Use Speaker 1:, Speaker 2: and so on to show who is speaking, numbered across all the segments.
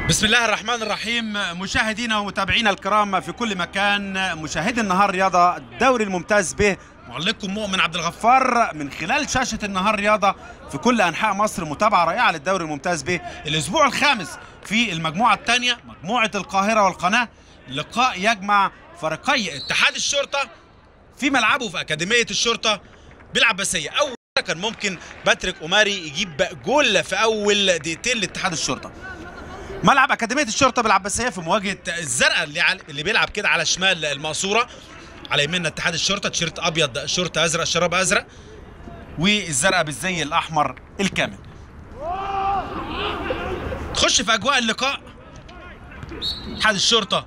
Speaker 1: بسم الله الرحمن الرحيم مشاهدينا ومتابعينا الكرام في كل مكان مشاهدي النهار رياضة الدوري الممتاز به معلقكم مؤمن عبد الغفار من خلال شاشة النهار رياضة في كل أنحاء مصر متابعة رائعة للدوري الممتاز به الأسبوع الخامس في المجموعة الثانية مجموعة القاهرة والقناة لقاء يجمع فريقي اتحاد الشرطة في ملعبه في أكاديمية الشرطة بالعباسية أول مرة كان ممكن باتريك أوماري يجيب جول في أول دقيقتين لاتحاد الشرطة ملعب أكاديمية الشرطة بالعباسية في مواجهة الزرقاء اللي, على اللي بيلعب كده على شمال المقصورة على يميننا اتحاد الشرطة تيشيرت أبيض شرطة أزرق شراب أزرق والزرقاء بالزي الأحمر الكامل تخش في أجواء اللقاء اتحاد الشرطة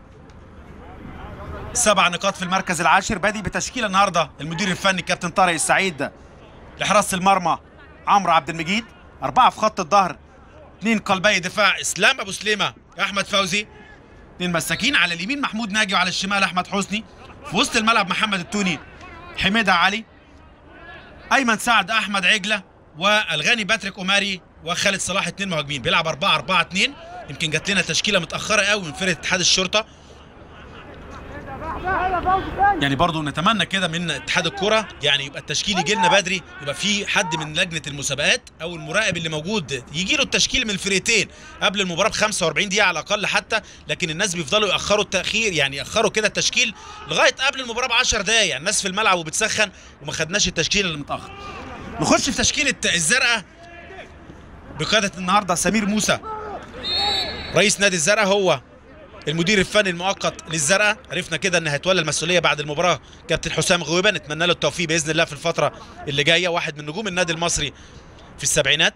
Speaker 1: سبع نقاط في المركز العاشر بادئ بتشكيل النهارده المدير الفني كابتن طارق السعيد لحراسة المرمى عمرو عبد المجيد أربعة في خط الظهر اثنين قلبي دفاع اسلام ابو سليمه احمد فوزي اثنين مساكين على اليمين محمود ناجي وعلى الشمال احمد حسني في وسط الملعب محمد التوني حميده علي ايمن سعد احمد عجله والغاني باتريك اوماري وخالد صلاح اثنين مهاجمين بيلعب 4 4 2 يمكن جات لنا تشكيله متاخره قوي من فرقه اتحاد الشرطه يعني برضو نتمنى كده من اتحاد الكرة يعني يبقى التشكيل يجي لنا بدري يبقى في حد من لجنة المسابقات او المراقب اللي موجود يجي له التشكيل من الفرقتين قبل المباراة ب 45 دقيقة على الاقل حتى لكن الناس بيفضلوا ياخروا التاخير يعني ياخروا كده التشكيل لغاية قبل المباراة ب 10 دقايق يعني الناس في الملعب وبتسخن وما خدناش التشكيل اللي متاخر نخش في تشكيلة الزرقاء بقيادة النهارده سمير موسى رئيس نادي الزرقاء هو المدير الفني المؤقت للزرقاء عرفنا كده ان هيتولى المسؤوليه بعد المباراه كابتن حسام غويبه نتمنى له التوفيق باذن الله في الفتره اللي جايه واحد من نجوم النادي المصري في السبعينات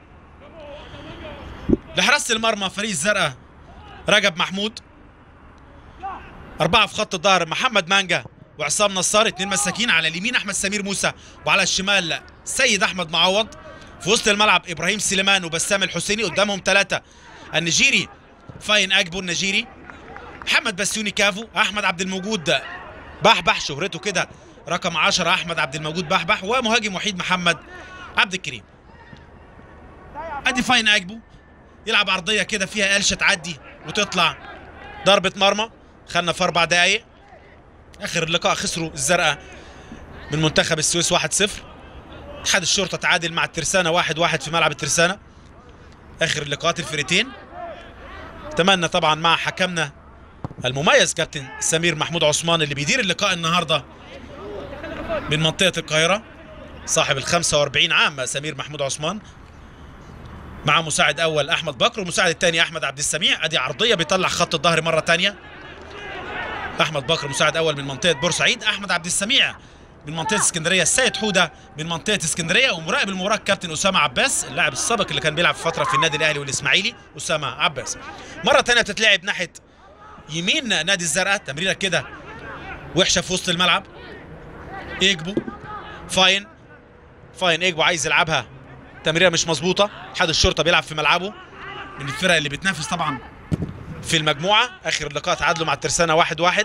Speaker 1: لحراسه المرمى فريق الزرقاء رجب محمود أربعة في خط الظهر محمد مانجا وعصام نصار اتنين مساكين على اليمين أحمد سمير موسى وعلى الشمال سيد أحمد معوض في وسط الملعب إبراهيم سليمان وبسام الحسيني قدامهم ثلاثة النيجيري فاين اجبو النيجيري محمد بسيوني كافو احمد عبد الموجود بحبح شهرته كده رقم 10 احمد عبد الموجود بحبح ومهاجم وحيد محمد عبد الكريم ادي فاين اجبو يلعب عرضيه كده فيها قلشه تعدي وتطلع ضربه مرمى خدنا في اربع دقايق اخر اللقاء خسروا الزرقاء من منتخب السويس 1-0 اتحاد الشرطه تعادل مع الترسانه 1-1 في ملعب الترسانه اخر اللقاءات الفريقين اتمنى طبعا مع حكمنا المميز كابتن سمير محمود عثمان اللي بيدير اللقاء النهارده من منطقه القاهره صاحب ال 45 عام سمير محمود عثمان مع مساعد اول احمد بكر والمساعد الثاني احمد عبد السميع ادي عرضيه بيطلع خط الظهر مره ثانيه احمد بكر مساعد اول من منطقه بورسعيد احمد عبد السميع من منطقه اسكندريه السيد حوده من منطقه اسكندريه ومراقب المباراه كابتن اسامه عباس اللاعب السابق اللي كان بيلعب فتره في النادي الاهلي والاسماعيلي اسامه عباس مره ثانيه بتتلعب ناحيه يمين نادي الزرقاء تمريره كده وحشه في وسط الملعب ايجبو فاين فاين ايجبو عايز يلعبها تمريره مش مظبوطه اتحاد الشرطه بيلعب في ملعبه من الفرق اللي بتنافس طبعا في المجموعه اخر اللقاء تعادلوا مع الترسانه واحد واحد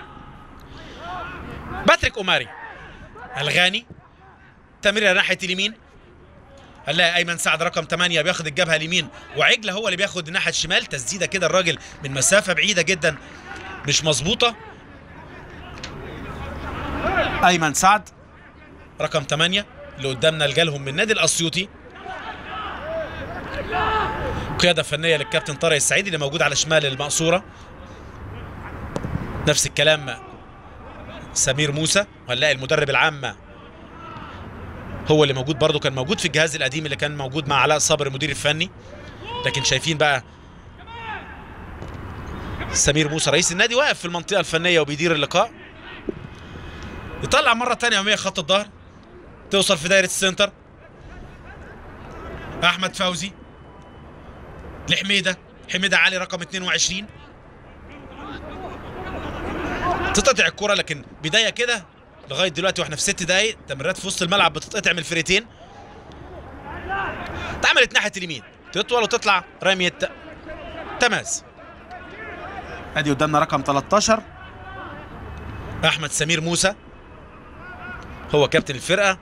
Speaker 1: باتريك اوماري الغاني تمريره ناحيه اليمين هنلاقي ايمن سعد رقم 8 بياخد الجبهه اليمين وعجله هو اللي بياخد الناحيه الشمال تسديده كده الراجل من مسافه بعيده جدا مش مظبوطه ايمن سعد رقم 8 اللي قدامنا لجالهم من نادي الاسيوطي قياده فنيه للكابتن طارق السعيدي اللي موجود على شمال المقصوره نفس الكلام سمير موسى وهنلاقي المدرب العام هو اللي موجود برضه كان موجود في الجهاز القديم اللي كان موجود مع علاء صابر المدير الفني لكن شايفين بقى سمير موسى رئيس النادي واقف في المنطقه الفنيه وبيدير اللقاء يطلع مره ثانيه اماميه خط الظهر توصل في دايره السنتر احمد فوزي لحميده حميده علي رقم 22 تتقطع الكرة لكن بداية كده لغاية دلوقتي واحنا في ست دقايق تمريرات في وسط الملعب بتتقطع من الفريقين اتعملت ناحية اليمين تطول وتطلع رمية تماس ادي قدامنا رقم 13 احمد سمير موسى هو كابتن الفرقة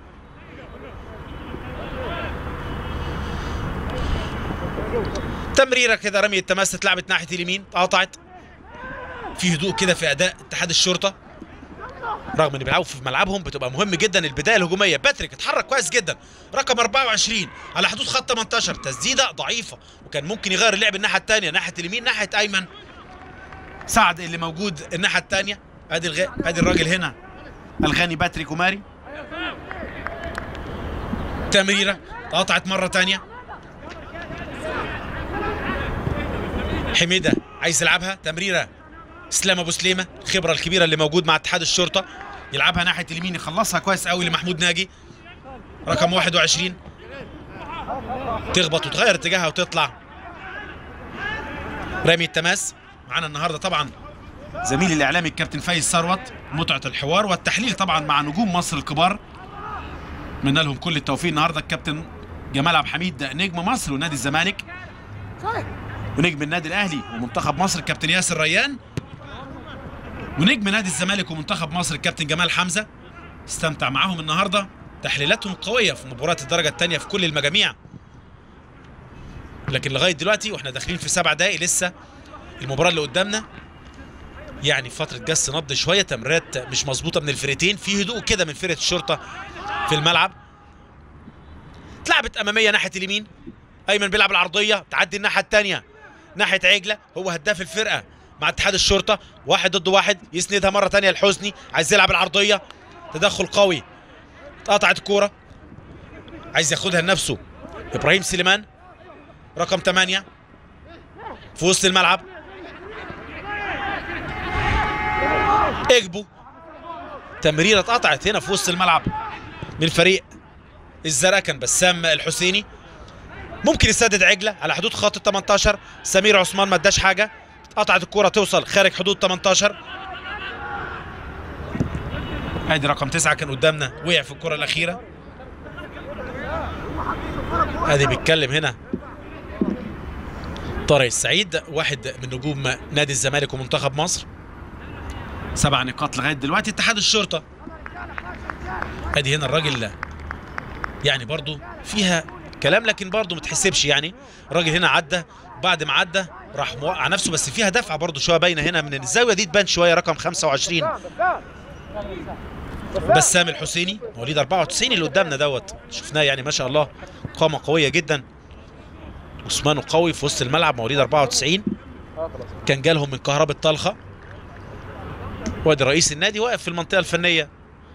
Speaker 1: تمريره كده رمي التماس اتلعبت ناحيه اليمين قطعت في هدوء كده في اداء اتحاد الشرطه رغم ان بيلعبوا في ملعبهم بتبقى مهم جدا البدايه الهجوميه باتريك اتحرك كويس جدا رقم 24 على حدود خط 18 تسديده ضعيفه وكان ممكن يغير اللعب الناحيه الثانيه ناحيه اليمين ناحيه ايمن سعد اللي موجود الناحيه الثانيه ادي الغ... ادي الراجل هنا الغاني باتريك وماري تمريره قطعت مره ثانيه حميده عايز يلعبها تمريره اسلام ابو سليمه الخبره الكبيره اللي موجود مع اتحاد الشرطه يلعبها ناحيه اليمين يخلصها كويس قوي لمحمود ناجي رقم 21 تخبط وتغير اتجاهها وتطلع رامي التماس معانا النهارده طبعا زميلي الاعلامي الكابتن فايز ثروت متعه الحوار والتحليل طبعا مع نجوم مصر الكبار اتمنى لهم كل التوفيق النهارده الكابتن جمال عبد الحميد نجم مصر ونادي الزمالك ونجم النادي الاهلي ومنتخب مصر الكابتن ياسر ريان ونجم نادي الزمالك ومنتخب مصر الكابتن جمال حمزه استمتع معاهم النهارده تحليلاتهم قويه في مباريات الدرجه الثانيه في كل المجاميع لكن لغايه دلوقتي واحنا داخلين في سبع دقائق لسه المباراه اللي قدامنا يعني فتره جس نبض شويه تمريرات مش مظبوطه من الفرقتين في هدوء كده من فرقه الشرطه في الملعب اتلعبت اماميه ناحيه اليمين ايمن بيلعب العرضيه تعدي الناحيه الثانيه ناحيه عجله هو هداف الفرقه مع اتحاد الشرطه واحد ضد واحد يسندها مره ثانيه الحسني عايز يلعب العرضيه تدخل قوي اتقطعت الكوره عايز ياخدها لنفسه ابراهيم سليمان رقم 8 في وسط الملعب اجبو تمريره اتقطعت هنا في وسط الملعب من فريق الزرقاء كان بسام الحسيني ممكن يسدد عجله على حدود خط ال 18 سمير عثمان ما اداش حاجه قطعت الكره توصل خارج حدود 18 ادي رقم تسعة كان قدامنا وقع في الكره الاخيره ادي بيتكلم هنا طارق السعيد واحد من نجوم نادي الزمالك ومنتخب مصر سبع نقاط لغايه دلوقتي اتحاد الشرطه ادي هنا الراجل يعني برضو فيها كلام لكن برضو ما تحسبش يعني الراجل هنا عدى بعد ما عدى راح موقع نفسه بس فيها دفعه برضو شويه باينه هنا من الزاويه دي تبان شويه رقم 25 بسام الحسيني مواليد 94 اللي قدامنا دوت شفناه يعني ما شاء الله قامه قويه جدا عثمانه قوي في وسط الملعب مواليد 94 كان جالهم من كهرباء طلخه وادي رئيس النادي واقف في المنطقه الفنيه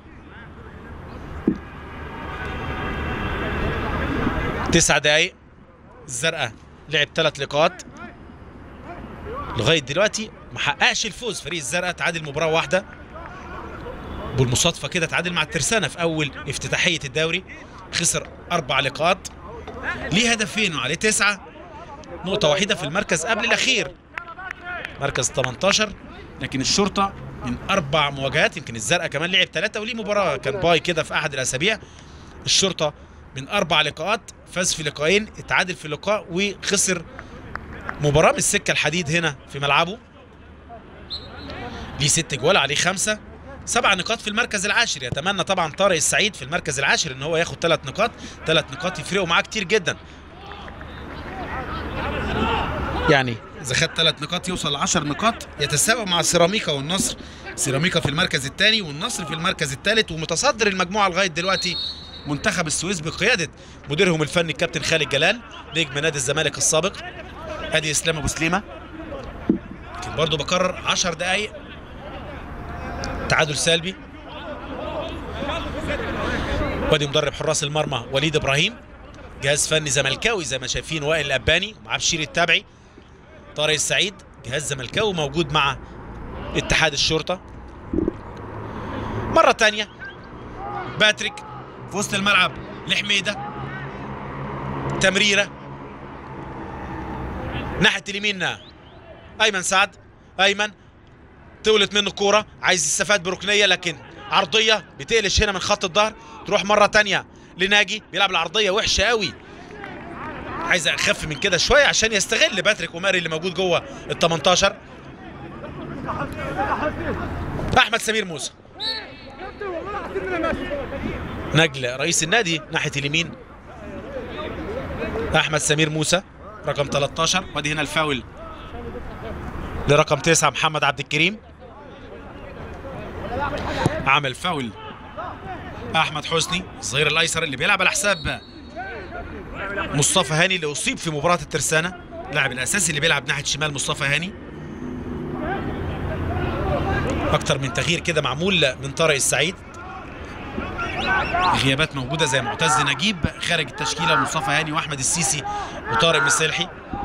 Speaker 1: تسع دقايق الزرقاء لعب ثلاث لقاءات لغايه دلوقتي ما حققش الفوز فريق الزرقاء تعادل مباراه واحده بالمصادفه كده تعادل مع الترسانه في اول افتتاحيه الدوري خسر اربع لقاءات ليه هدفين وعليه تسعه نقطه وحيده في المركز قبل الاخير مركز 18 لكن الشرطه من اربع مواجهات يمكن الزرقاء كمان لعب ثلاثه وليه مباراه كان باي كده في احد الاسابيع الشرطه من اربع لقاءات فاز في لقاءين اتعادل في لقاء وخسر مباراه من السكه الحديد هنا في ملعبه ليه ست جوال عليه خمسه سبع نقاط في المركز العاشر يتمنى طبعا طارق السعيد في المركز العاشر ان هو ياخد ثلاث نقاط ثلاث نقاط يفرقوا معاه كتير جدا يعني اذا خد ثلاث نقاط يوصل ل 10 نقاط يتساوى مع سيراميكا والنصر سيراميكا في المركز الثاني والنصر في المركز الثالث ومتصدر المجموعه لغايه دلوقتي منتخب السويس بقياده مديرهم الفني الكابتن خالد جلال نجم نادي الزمالك السابق ادي اسلام ابو سليمه لكن برضه بكرر 10 دقائق تعادل سلبي وادي مدرب حراس المرمى وليد ابراهيم جهاز فني زملكاوي زي ما شايفين وائل الاباني ومعاه بشير التابعي طارق السعيد جهاز زملكاوي موجود مع اتحاد الشرطه مره تانية باتريك في وسط الملعب لحميده تمريره ناحيه اليمين ايمن سعد ايمن طولت منه الكوره عايز يستفاد بركنيه لكن عرضيه بتقلش هنا من خط الظهر تروح مره تانية لناجي بيلعب العرضيه وحشه قوي عايز اخف من كده شويه عشان يستغل باتريك وماري اللي موجود جوه ال 18 احمد سمير موسى نجل رئيس النادي ناحيه اليمين احمد سمير موسى رقم 13 وادي هنا الفاول لرقم 9 محمد عبد الكريم عمل فاول احمد حسني الظهير الايسر اللي بيلعب على حساب مصطفى هاني اللي اصيب في مباراه الترسانه اللاعب الاساسي اللي بيلعب ناحيه شمال مصطفى هاني اكتر من تغيير كده معمول من طارق السعيد غيابات موجوده زي معتز نجيب خارج التشكيله مصطفى هاني واحمد السيسي وطارق مسلحي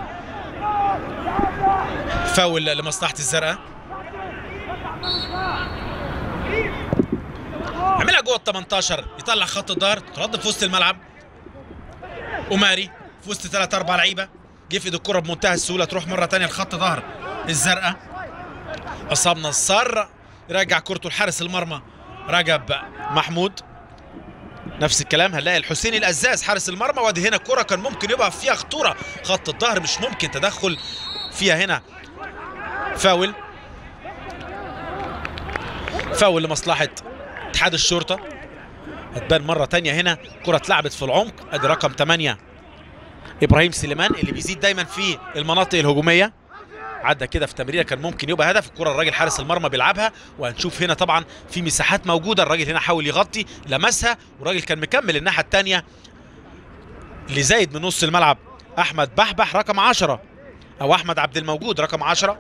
Speaker 1: فاول لمصلحه الزرقاء عملها جوه ال 18 يطلع خط الظهر ترد في وسط الملعب أماري في وسط ثلاث أربع لعيبة جه في ايد الكرة بمنتهى السهولة تروح مرة تانية لخط ظهر الزرقاء عصام نصار يرجع كرته لحارس المرمى رجب محمود نفس الكلام هنلاقي الحسيني الأزاز حارس المرمى وادي هنا كرة كان ممكن يبقى فيها خطورة خط الظهر مش ممكن تدخل فيها هنا فاول فاول لمصلحة اتحاد الشرطة هتبان مرة تانية هنا كرة اتلعبت في العمق ادي رقم 8 ابراهيم سليمان اللي بيزيد دايما في المناطق الهجومية عدى كده في تمريره كان ممكن يبقى هدف الكره الراجل حارس المرمى بيلعبها وهنشوف هنا طبعا في مساحات موجوده الراجل هنا حاول يغطي لمسها والراجل كان مكمل الناحيه الثانيه اللي زايد من نص الملعب احمد بحبح رقم 10 او احمد عبد الموجود رقم 10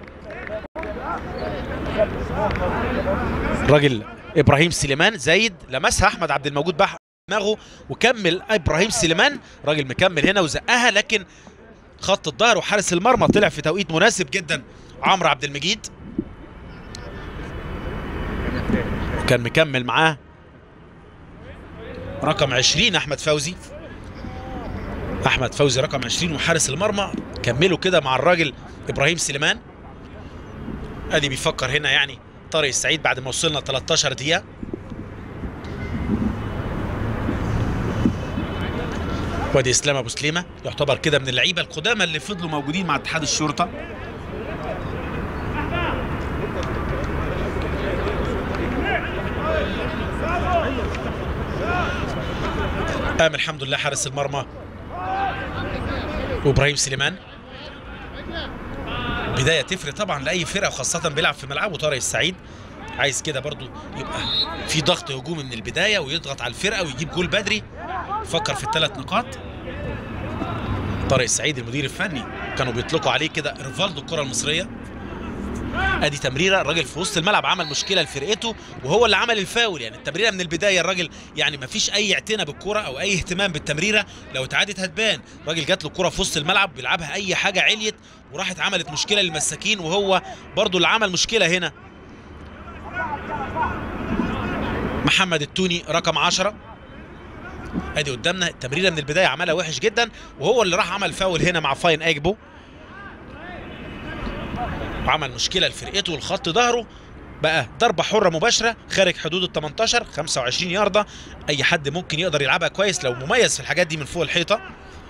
Speaker 1: الراجل ابراهيم سليمان زايد لمسها احمد عبد الموجود بح دماغه وكمل ابراهيم سليمان راجل مكمل هنا وزقها لكن خط الظهر وحارس المرمى طلع في توقيت مناسب جدا عمرو عبد المجيد وكان مكمل معاه رقم 20 احمد فوزي احمد فوزي رقم 20 وحارس المرمى كملوا كده مع الراجل ابراهيم سليمان ادي بيفكر هنا يعني طارق السعيد بعد ما وصلنا 13 دقيقه وادي اسلام ابو سليمه يعتبر كده من اللعيبه القدامى اللي فضلوا موجودين مع اتحاد الشرطه قام الحمد لله حارس المرمى وابراهيم سليمان بدايه تفرق طبعا لاي فرقه وخاصه بيلعب في ملعبه طارق السعيد عايز كده برضو يبقى في ضغط هجومي من البدايه ويضغط على الفرقه ويجيب جول بدري يفكر في الثلاث نقاط طارق السعيد المدير الفني كانوا بيطلقوا عليه كده ريفالدو الكره المصريه ادي تمريره الراجل في وسط الملعب عمل مشكله لفرقته وهو اللي عمل الفاول يعني التمريره من البدايه الراجل يعني ما فيش اي اعتناء بالكره او اي اهتمام بالتمريره لو اتعادت هتبان الراجل جات له الكره في وسط الملعب بيلعبها اي حاجه عليت وراحت عملت مشكله للمساكين وهو برضو اللي عمل مشكله هنا محمد التوني رقم 10 ادي قدامنا التمريره من البدايه عملها وحش جدا وهو اللي راح عمل فاول هنا مع فاين اجبو وعمل مشكله لفرقته والخط ظهره بقى ضربه حره مباشره خارج حدود ال 18 25 يارده اي حد ممكن يقدر يلعبها كويس لو مميز في الحاجات دي من فوق الحيطه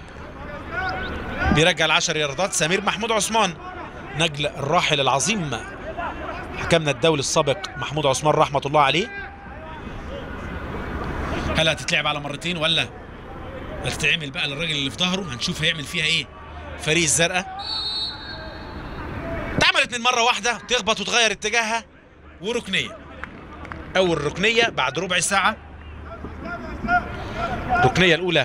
Speaker 1: بيرجع ال 10 ياردات سمير محمود عثمان نجل الراحل العظيم حكمنا الدولي السابق محمود عثمان رحمه الله عليه هل هتتلعب على مرتين ولا هتتعمل بقى للراجل اللي في ظهره هنشوف هيعمل فيها ايه فريق الزرقاء اتعملت من مره واحده تخبط وتغير اتجاهها وركنيه اول ركنيه بعد ربع ساعه الركنيه الاولى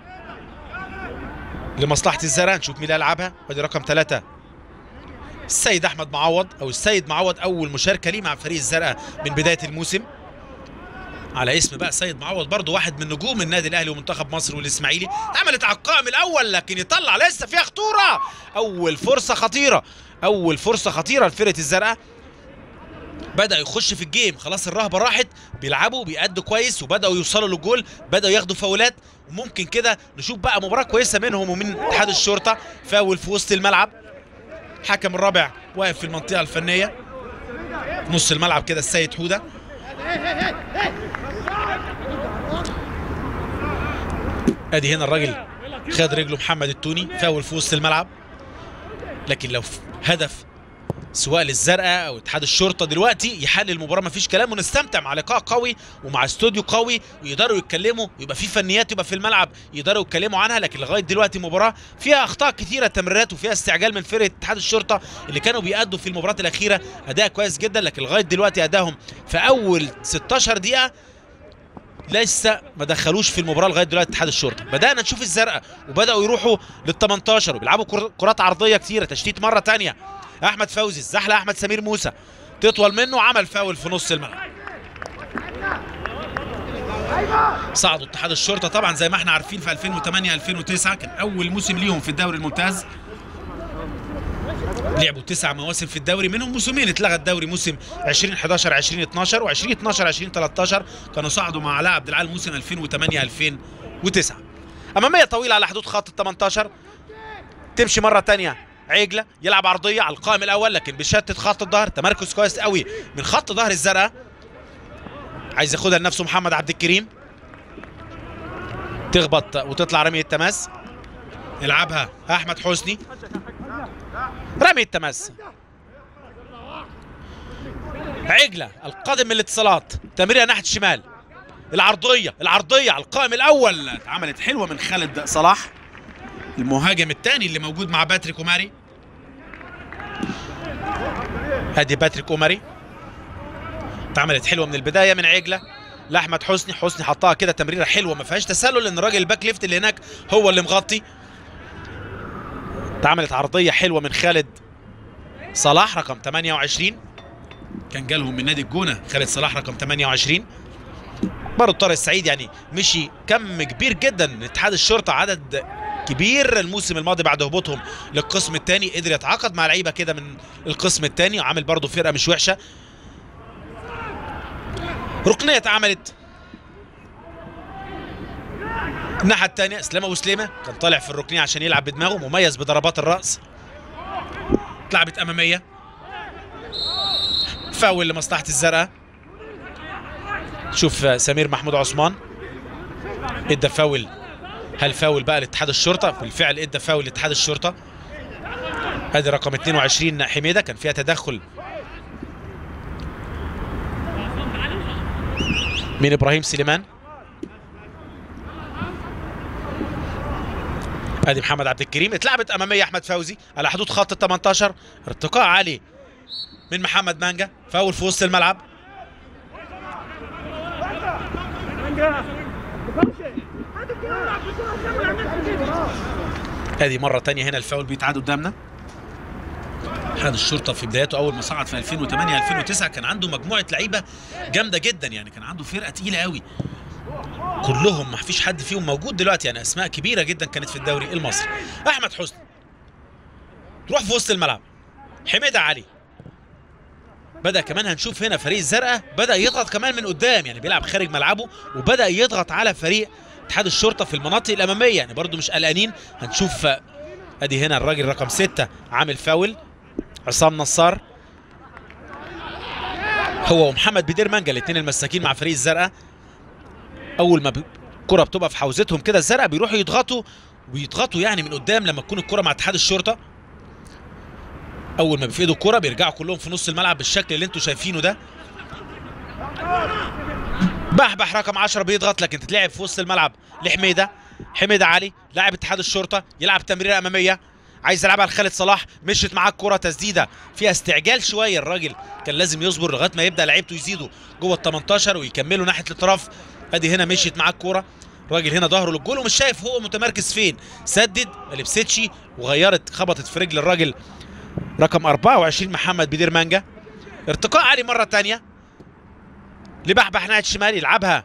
Speaker 1: لمصلحه الزرقاء نشوف مين اللي هيلعبها ودي رقم ثلاثة السيد احمد معوض او السيد معوض اول مشاركه ليه مع فريق الزرقاء من بدايه الموسم على اسم بقى سيد معوض برضه واحد من نجوم النادي الاهلي ومنتخب مصر والاسماعيلي عملت على القائم الاول لكن يطلع لسه فيها خطوره اول فرصه خطيره اول فرصه خطيره لفرقه الزرقاء بدا يخش في الجيم خلاص الرهبه راحت بيلعبوا بيأدوا كويس وبداوا يوصلوا للجول بداوا ياخدوا فاولات وممكن كده نشوف بقى مباراه كويسه منهم ومن اتحاد الشرطه فاول في وسط الملعب الحكم الرابع واقف في المنطقه الفنيه في نص الملعب كده السيد حوده ادي هنا الراجل خد رجله محمد التوني فاول في وسط الملعب لكن لو هدف سواء للزرقاء او اتحاد الشرطه دلوقتي يحل المباراه مفيش كلام ونستمتع مع لقاء قوي ومع استوديو قوي ويقدروا يتكلموا ويبقى في فنيات يبقى في الملعب يقدروا يتكلموا عنها لكن لغايه دلوقتي مباراه فيها اخطاء كثيره تمريرات وفيها استعجال من فرقه اتحاد الشرطه اللي كانوا بيأدوا في المباراه الاخيره اداء كويس جدا لكن لغايه دلوقتي ادائهم في اول 16 دقيقه لسه ما دخلوش في المباراه لغايه دلوقتي اتحاد الشرطه بدانا نشوف الزرقاء وبداوا يروحوا لل 18 وبيلعبوا كر- كرات عرضيه كتيره تشتيت مره تانية احمد فوزي الزحله احمد سمير موسى تطول منه عمل فاول في نص الملعب صعدوا اتحاد الشرطه طبعا زي ما احنا عارفين في 2008 2009 كان اول موسم ليهم في الدوري الممتاز لعبوا تسع مواسم في الدوري منهم موسمين اتلغى الدوري موسم 2011 2012 و2012 2013 كانوا صعدوا مع علاء عبد العال موسم 2008 2009 اماميه طويله على حدود خط ال 18 تمشي مره تانية عجله يلعب عرضيه على القائم الاول لكن بيشتت خط الظهر تمركز كويس قوي من خط ظهر الزرقاء عايز ياخدها لنفسه محمد عبد الكريم تخبط وتطلع رميه التماس يلعبها احمد حسني رمي التماس عجلة القادم من الاتصالات تمريرة ناحية الشمال العرضية العرضية على القائم الأول اتعملت حلوة من خالد صلاح المهاجم الثاني اللي موجود مع باتريك أوماري ادي باتريك أوماري اتعملت حلوة من البداية من عجلة لأحمد حسني حسني حطها كده تمريرة حلوة ما فيهاش تسلل لأن الراجل الباك ليفت اللي هناك هو اللي مغطي اتعملت عرضيه حلوه من خالد صلاح رقم 28 كان جالهم من نادي الجونه خالد صلاح رقم 28 برضه طارق السعيد يعني مشي كم كبير جدا من اتحاد الشرطه عدد كبير الموسم الماضي بعد هبوطهم للقسم الثاني قدر يتعاقد مع لعيبه كده من القسم الثاني وعامل برضه فرقه مش وحشه ركنيه اتعملت الناحيه الثانيه اسلام ابو سليمه كان طالع في الركنيه عشان يلعب بدماغه مميز بضربات الراس اتلعبت اماميه فاول لمصلحه الزرقاء شوف سمير محمود عثمان ادى فاول هل فاول بقى لاتحاد الشرطه بالفعل ادى فاول لاتحاد الشرطه ادي رقم 22 حميده كان فيها تدخل من ابراهيم سليمان ادي محمد عبد الكريم اتلعبت اماميه احمد فوزي على حدود خط ال 18 ارتقاء عالي من محمد مانجا فاول في وسط الملعب ادي مره تانية هنا الفاول بيتعاد قدامنا اتحاد الشرطه في بداياته اول ما صعد في 2008 2009 كان عنده مجموعه لعيبه جامده جدا يعني كان عنده فرقه تقيله قوي كلهم ما فيش حد فيهم موجود دلوقتي يعني اسماء كبيره جدا كانت في الدوري المصري احمد حسني تروح في وسط الملعب حميده علي بدا كمان هنشوف هنا فريق الزرقاء بدا يضغط كمان من قدام يعني بيلعب خارج ملعبه وبدا يضغط على فريق اتحاد الشرطه في المناطق الاماميه يعني برضو مش قلقانين هنشوف ادي هنا الراجل رقم ستة عامل فاول عصام نصار هو ومحمد بدير مانجا الاثنين المساكين مع فريق الزرقاء اول ما الكره بتبقى في حوزتهم كده الزرقاء بيروحوا يضغطوا ويضغطوا يعني من قدام لما تكون الكره مع اتحاد الشرطه اول ما بيفقدوا الكره بيرجعوا كلهم في نص الملعب بالشكل اللي انتم شايفينه ده بحبح رقم 10 بيضغط لكن تتلعب في وسط الملعب لحميده حميده علي لاعب اتحاد الشرطه يلعب تمريره اماميه عايز يلعبها لخالد صلاح مشت معاه الكره تسديده فيها استعجال شويه الراجل كان لازم يصبر لغايه ما يبدا لعيبته يزيدوا جوه ال 18 ويكملوا ناحيه الاطراف ادي هنا مشيت معاه الكوره الراجل هنا ظهره للجول ومش شايف هو متمركز فين سدد ما لبستش وغيرت خبطت في رجل الراجل رقم 24 محمد بدير مانجا ارتقاء عالي مره ثانيه لبحبح ناحيه الشمال يلعبها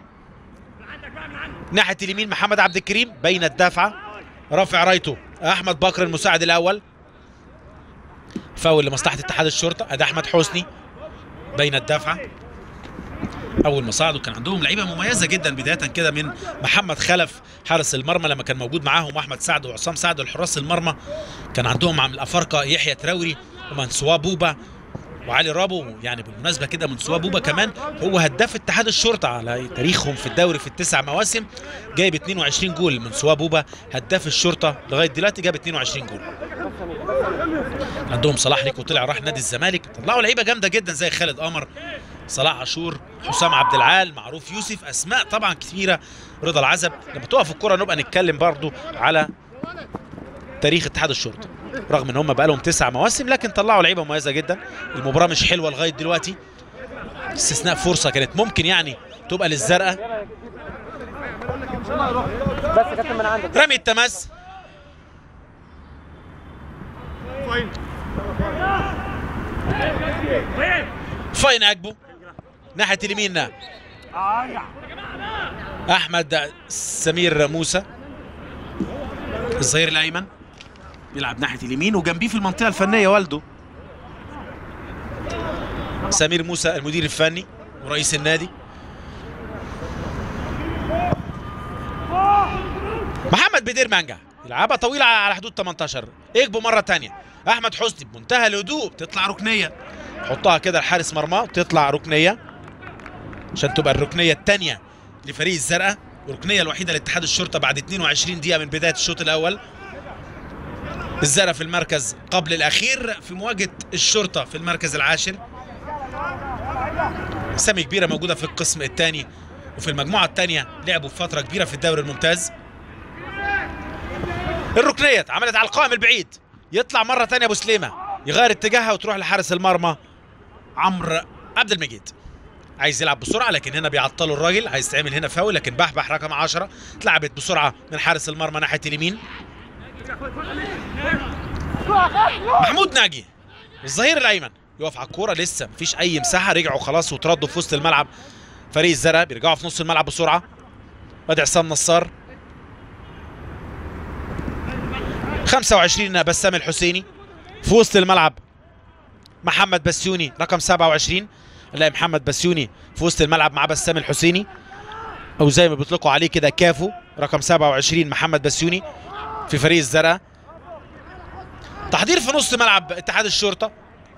Speaker 1: ناحيه اليمين محمد عبد الكريم بين الدافعه رافع رايته احمد بكر المساعد الاول فاول لمصلحه اتحاد الشرطه ادي احمد حسني بين الدافعه اول ما صعدوا كان عندهم لعيبه مميزه جدا بدايه كده من محمد خلف حارس المرمى لما كان موجود معاهم احمد سعد وعصام سعد الحراس المرمى كان عندهم عم الافارقه يحيى تراوري ومنسوا بوبا وعلي رابو يعني بالمناسبه كده من سوا بوبا كمان هو هداف اتحاد الشرطه على تاريخهم في الدوري في التسع مواسم جايب 22 جول من سوا بوبا هداف الشرطه لغايه دلوقتي جاب 22 جول عندهم صلاح ريكو طلع راح نادي الزمالك طلعوا لعيبه جامده جدا زي خالد قمر صلاح عاشور حسام عبد العال معروف يوسف اسماء طبعا كثيره رضا العزب لما تقف الكره نبقى نتكلم برضو على تاريخ اتحاد الشرطه رغم ان هم بقى لهم تسع مواسم لكن طلعوا لعيبه مميزه جدا المباراه مش حلوه لغايه دلوقتي استثناء فرصه كانت ممكن يعني تبقى للزرقاء
Speaker 2: بس يا كابتن من عندك
Speaker 1: رمي التماس فاين اجبو ناحيه اليمين احمد سمير موسى الظهير الايمن بيلعب ناحيه اليمين وجنبيه في المنطقه الفنيه والده سمير موسى المدير الفني ورئيس النادي محمد بدير مانجا يلعبها طويله على حدود 18 اجبو مره تانية احمد حسني بمنتهى الهدوء بتطلع ركنيه حطها كده لحارس مرمى وتطلع ركنيه عشان تبقى الركنيه الثانيه لفريق الزرقاء والركنيه الوحيده لاتحاد الشرطه بعد 22 دقيقه من بدايه الشوط الاول الزرقاء في المركز قبل الاخير في مواجهه الشرطه في المركز العاشر سامي كبيره موجوده في القسم الثاني وفي المجموعه الثانيه لعبوا فتره كبيره في الدوري الممتاز الركنيه اتعملت على القائم البعيد يطلع مره ثانيه ابو سليمه يغير اتجاهها وتروح لحارس المرمى عمرو عبد المجيد عايز يلعب بسرعه لكن هنا بيعطلوا الراجل عايز تعمل هنا فاول لكن بحبح رقم 10 اتلعبت بسرعه من حارس المرمى ناحيه اليمين محمود ناجي الظهير الايمن يقف على الكوره لسه مفيش اي مساحه رجعوا خلاص وتردوا في وسط الملعب فريق الزرقاء بيرجعوا في نص الملعب بسرعه ادي عصام نصار 25 بسام الحسيني في وسط الملعب محمد بسيوني رقم 27 نلاقي محمد بسيوني في وسط الملعب مع بسام الحسيني او زي ما بيطلقوا عليه كده كافو رقم 27 محمد بسيوني في فريق الزرقاء تحضير في نص ملعب اتحاد الشرطه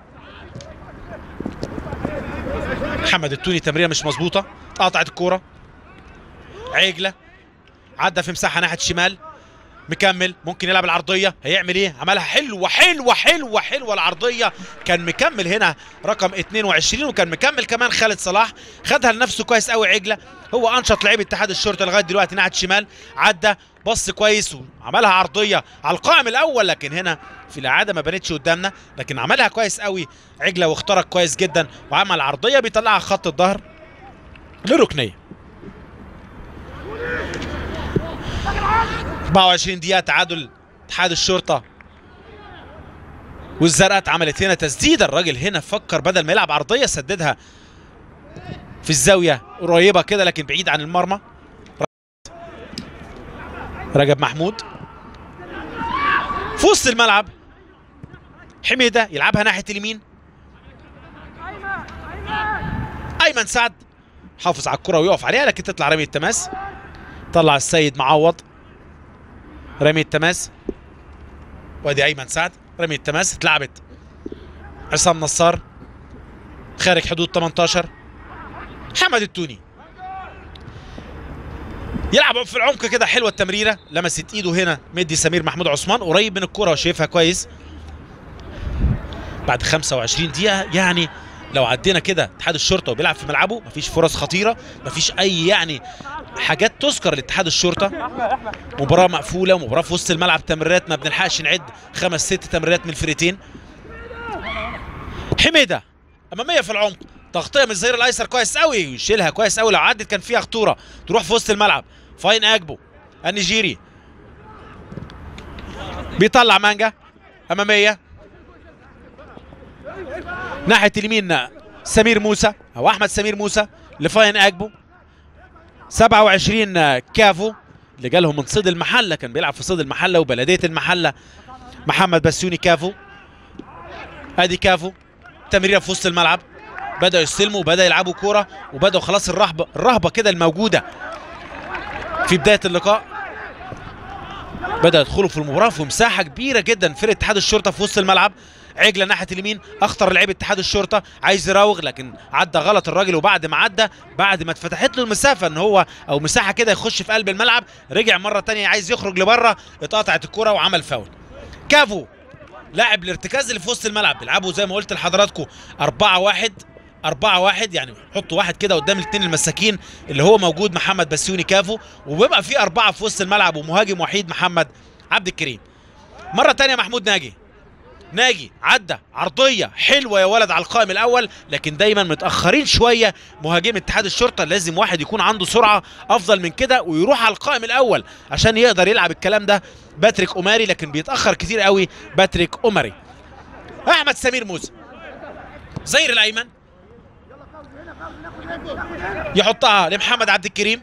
Speaker 1: محمد التوني تمريره مش مظبوطه قطعت الكوره عجله عدى في مساحه ناحيه الشمال مكمل ممكن يلعب العرضيه هيعمل ايه عملها حلوه حلوه حلوه حلوه العرضيه كان مكمل هنا رقم 22 وكان مكمل كمان خالد صلاح خدها لنفسه كويس قوي عجله هو انشط لعيب اتحاد الشرطه لغايه دلوقتي ناحيه الشمال عدى بص كويس وعملها عرضيه على القائم الاول لكن هنا في الاعاده ما بانتش قدامنا لكن عملها كويس قوي عجله واخترق كويس جدا وعمل عرضيه بيطلعها خط الظهر لركنيه 24 دقيقة تعادل اتحاد الشرطة والزرقاء اتعملت هنا تسديدة الراجل هنا فكر بدل ما يلعب عرضية سددها في الزاوية قريبة كده لكن بعيد عن المرمى رجب محمود في وسط الملعب حميدة يلعبها ناحية اليمين أيمن سعد حافظ على الكرة ويقف عليها لكن تطلع رمي التماس طلع السيد معوض رمي التماس وادي ايمن سعد رمي التماس اتلعبت عصام نصار خارج حدود 18 حمد التوني يلعب في العمق كده حلوه التمريره لمست ايده هنا مدي سمير محمود عثمان قريب من الكره وشايفها كويس بعد 25 دقيقه يعني لو عدينا كده اتحاد الشرطه وبيلعب في ملعبه مفيش فرص خطيره مفيش اي يعني حاجات تذكر لاتحاد الشرطه مباراه مقفوله ومباراه في وسط الملعب تمريرات ما بنلحقش نعد خمس ست تمريرات من الفرقتين حميده اماميه في العمق تغطيه من الظهير الايسر كويس قوي يشيلها كويس قوي لو عدت كان فيها خطوره تروح في وسط الملعب فاين اجبو النيجيري بيطلع مانجا اماميه ناحيه اليمين سمير موسى او احمد سمير موسى لفاين اجبو 27 كافو اللي جالهم من صيد المحله كان بيلعب في صيد المحله وبلديه المحله محمد بسيوني كافو ادي كافو تمريره في وسط الملعب بداوا يستلموا وبدا يلعبوا كوره وبداوا خلاص الرهبه الرهبه كده الموجوده في بدايه اللقاء بدا يدخلوا في المباراه في مساحه كبيره جدا فرقه اتحاد الشرطه في وسط الملعب عجله ناحيه اليمين اخطر لعيب اتحاد الشرطه عايز يراوغ لكن عدى غلط الراجل وبعد ما عدى بعد ما اتفتحت له المسافه ان هو او مساحه كده يخش في قلب الملعب رجع مره تانية عايز يخرج لبره اتقطعت الكره وعمل فاول كافو لاعب الارتكاز اللي في وسط الملعب بيلعبوا زي ما قلت لحضراتكم 4 1 4 1 يعني حطوا واحد كده قدام الاثنين المساكين اللي هو موجود محمد بسيوني كافو وبيبقى في أربعة في وسط الملعب ومهاجم وحيد محمد عبد الكريم مرة تانية محمود ناجي ناجي عدى عرضية حلوة يا ولد على القائم الأول لكن دايما متأخرين شوية مهاجم اتحاد الشرطة لازم واحد يكون عنده سرعة أفضل من كده ويروح على القائم الأول عشان يقدر يلعب الكلام ده باتريك أوماري لكن بيتأخر كتير قوي باتريك أوماري أحمد سمير موسى زير الأيمن يحطها لمحمد عبد الكريم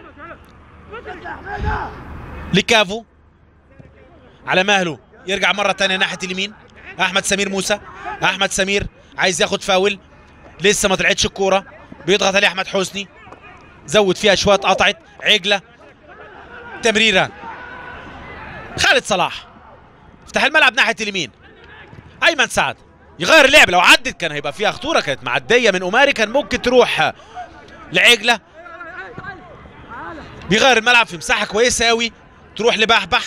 Speaker 1: لكافو على مهله يرجع مرة تانية ناحية اليمين أحمد سمير موسى أحمد سمير عايز ياخد فاول لسه ما طلعتش الكورة بيضغط عليه أحمد حسني زود فيها شوية قطعت عجلة تمريرة خالد صلاح افتح الملعب ناحية اليمين أيمن سعد يغير اللعب لو عدت كان هيبقى فيها خطوره كانت معديه من أماري كان ممكن تروح لعجله بيغير الملعب في مساحه كويسه قوي تروح لبحبح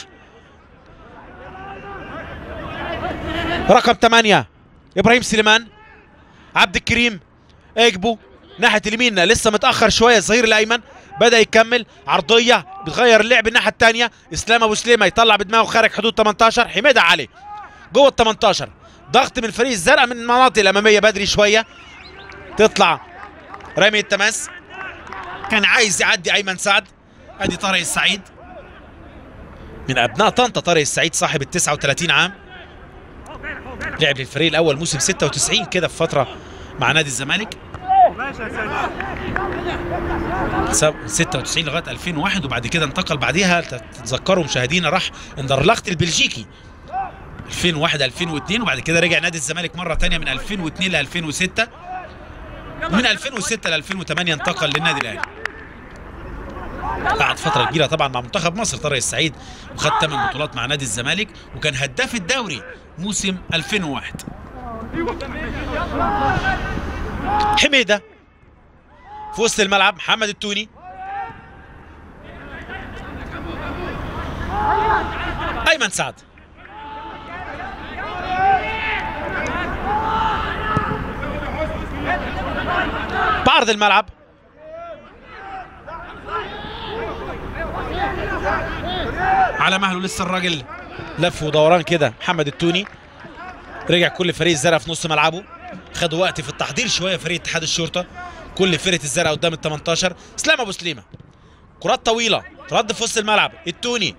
Speaker 1: رقم 8 ابراهيم سليمان عبد الكريم اجبو ناحيه اليمين لسه متاخر شويه الظهير الايمن بدا يكمل عرضيه بتغير اللعب الناحيه الثانيه اسلام ابو سليمه يطلع بدماغه خارج حدود 18 حميده علي جوه ال 18 ضغط من فريق الزرقاء من المناطق الاماميه بدري شويه تطلع رامي التماس كان عايز يعدي ايمن سعد ادي طارق السعيد من ابناء طنطا طارق السعيد صاحب ال 39 عام لعب للفريق الاول موسم 96 كده في فتره مع نادي الزمالك 96 لغايه 2001 وبعد كده انتقل بعديها تتذكروا مشاهدينا راح اندرلخت البلجيكي 2001 2002 وبعد كده رجع نادي الزمالك مره ثانيه من 2002 ل 2006 ومن 2006 ل 2008 انتقل للنادي الاهلي قعد فتره كبيره طبعا مع منتخب مصر طارق السعيد وخد 8 بطولات مع نادي الزمالك وكان هداف الدوري موسم 2001 حميده في وسط الملعب محمد التوني ايمن سعد بعرض الملعب على مهله لسه الراجل لف ودوران كده محمد التوني رجع كل فريق الزرقاء في نص ملعبه خدوا وقت في التحضير شويه فريق اتحاد الشرطه كل فرقه الزرقاء قدام ال 18 اسلام ابو سليمه كرات طويله ترد في وسط الملعب التوني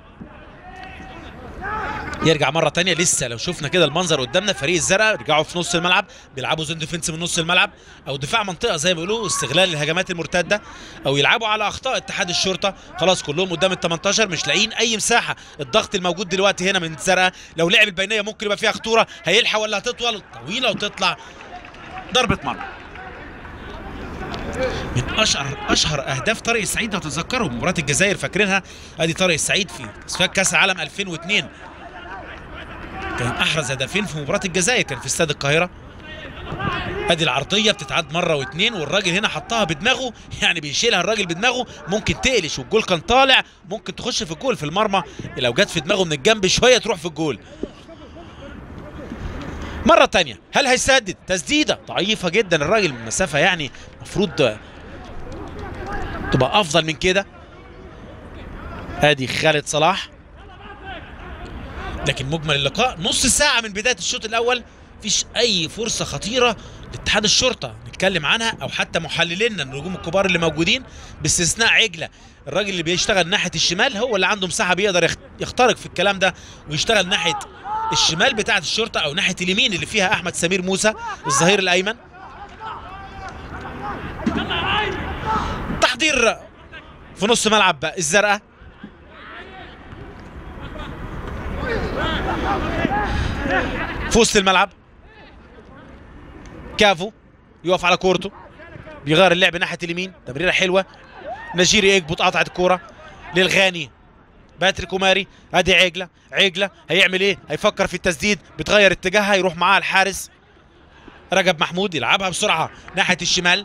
Speaker 1: يرجع مره تانية لسه لو شفنا كده المنظر قدامنا فريق الزرقاء رجعوا في نص الملعب بيلعبوا زون ديفنس من نص الملعب او دفاع منطقه زي ما بيقولوا استغلال الهجمات المرتده او يلعبوا على اخطاء اتحاد الشرطه خلاص كلهم قدام ال 18 مش لاقيين اي مساحه الضغط الموجود دلوقتي هنا من الزرقاء لو لعب البينيه ممكن يبقى فيها خطوره هيلحق ولا هتطول طويله وتطلع ضربه مرمى من اشهر اشهر اهداف طارق السعيد لو تتذكروا مباراه الجزائر فاكرينها ادي طارق السعيد في تصفيات كاس العالم 2002 كان احرز هدفين في مباراه الجزائر كان في استاد القاهره ادي العرضيه بتتعاد مره واثنين والراجل هنا حطها بدماغه يعني بيشيلها الراجل بدماغه ممكن تقلش والجول كان طالع ممكن تخش في الجول في المرمى لو جت في دماغه من الجنب شويه تروح في الجول مرة تانية هل هيسدد تسديدة ضعيفة جدا الراجل من مسافة يعني المفروض تبقى أفضل من كده ادي خالد صلاح لكن مجمل اللقاء نص ساعة من بداية الشوط الأول مفيش أي فرصة خطيرة لاتحاد الشرطة نتكلم عنها أو حتى محللينا النجوم الكبار اللي موجودين باستثناء عجلة الراجل اللي بيشتغل ناحية الشمال هو اللي عنده مساحة بيقدر يخترق في الكلام ده ويشتغل ناحية الشمال بتاعة الشرطة أو ناحية اليمين اللي فيها أحمد سمير موسى الظهير الأيمن تحضير في نص ملعب الزرقاء في وسط الملعب كافو يقف على كورته بيغير اللعب ناحيه اليمين تمريره حلوه نجيري يكبط قطعت الكوره للغاني باتريك وماري ادي عجله عجله هيعمل ايه هيفكر في التسديد بتغير اتجاهها يروح معاها الحارس رجب محمود يلعبها بسرعه ناحيه الشمال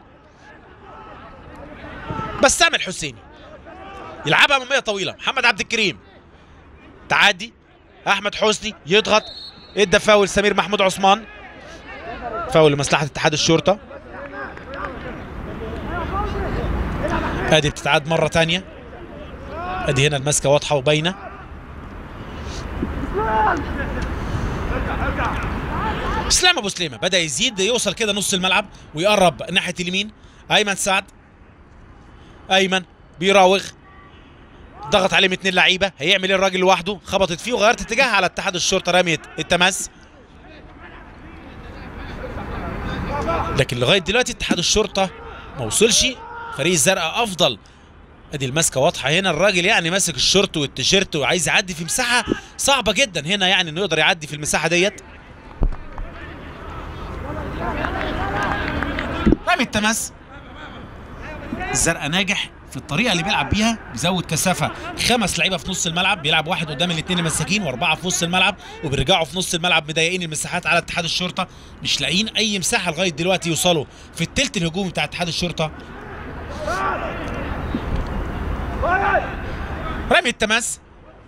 Speaker 1: بسام الحسيني يلعبها اماميه طويله محمد عبد الكريم تعدي احمد حسني يضغط ادى فاول سمير محمود عثمان فاول لمصلحه اتحاد الشرطه ادي بتتعاد مره تانية ادي هنا المسكه واضحه وباينه اسلام ابو سليمه بدا يزيد يوصل كده نص الملعب ويقرب ناحيه اليمين ايمن سعد ايمن بيراوغ ضغط عليه من اتنين لعيبه هيعمل ايه الراجل لوحده خبطت فيه وغيرت اتجاهها على اتحاد الشرطه رميت التماس لكن لغايه دلوقتي اتحاد الشرطه ما وصلش فريق الزرقاء افضل ادي الماسكه واضحه هنا الراجل يعني ماسك الشورت والتيشيرت وعايز يعدي في مساحه صعبه جدا هنا يعني انه يقدر يعدي في المساحه ديت رمي التماس الزرقاء ناجح في الطريقه اللي بيلعب بيها بيزود كثافه خمس لعيبه في نص الملعب بيلعب واحد قدام الاثنين المساكين واربعه في نص الملعب وبيرجعوا في نص الملعب مضايقين المساحات على اتحاد الشرطه مش لاقيين اي مساحه لغايه دلوقتي يوصلوا في التلت الهجومي بتاع اتحاد الشرطه رمي التماس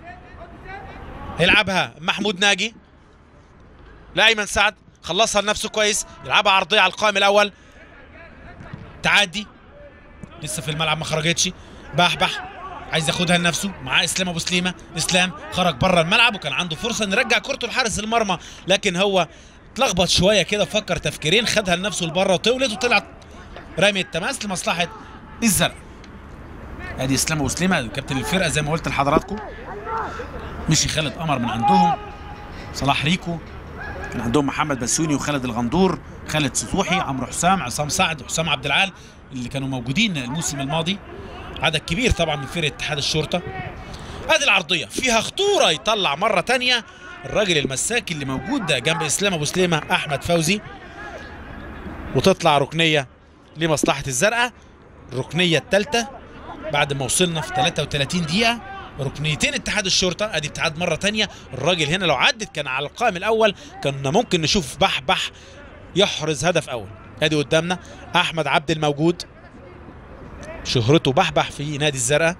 Speaker 1: هيلعبها محمود ناجي لايمن سعد خلصها لنفسه كويس يلعبها عرضيه على القائم الاول تعدي لسه في الملعب ما خرجتش بحبح عايز ياخدها لنفسه معاه اسلام ابو سليمه اسلام خرج بره الملعب وكان عنده فرصه ان يرجع كورته لحارس المرمى لكن هو اتلخبط شويه كده فكر تفكيرين خدها لنفسه لبره وطولت وطلعت رامي التماس لمصلحه الزرق ادي اسلام ابو سليمه كابتن الفرقه زي ما قلت لحضراتكم مشي خالد قمر من عندهم صلاح ريكو كان عندهم محمد بسيوني وخالد الغندور خالد سطوحي عمرو حسام عصام سعد وحسام عبد العال اللي كانوا موجودين الموسم الماضي عدد كبير طبعا من فرقه اتحاد الشرطه ادي العرضيه فيها خطوره يطلع مره تانية الراجل المساك اللي موجود ده جنب اسلام ابو سليمه احمد فوزي وتطلع ركنيه لمصلحه الزرقاء الركنيه الثالثه بعد ما وصلنا في 33 دقيقه ركنيتين اتحاد الشرطه ادي اتحاد مره تانية الراجل هنا لو عدت كان على القائم الاول كنا ممكن نشوف بح بح يحرز هدف اول ادي قدامنا احمد عبد الموجود شهرته بحبح في نادي الزرقاء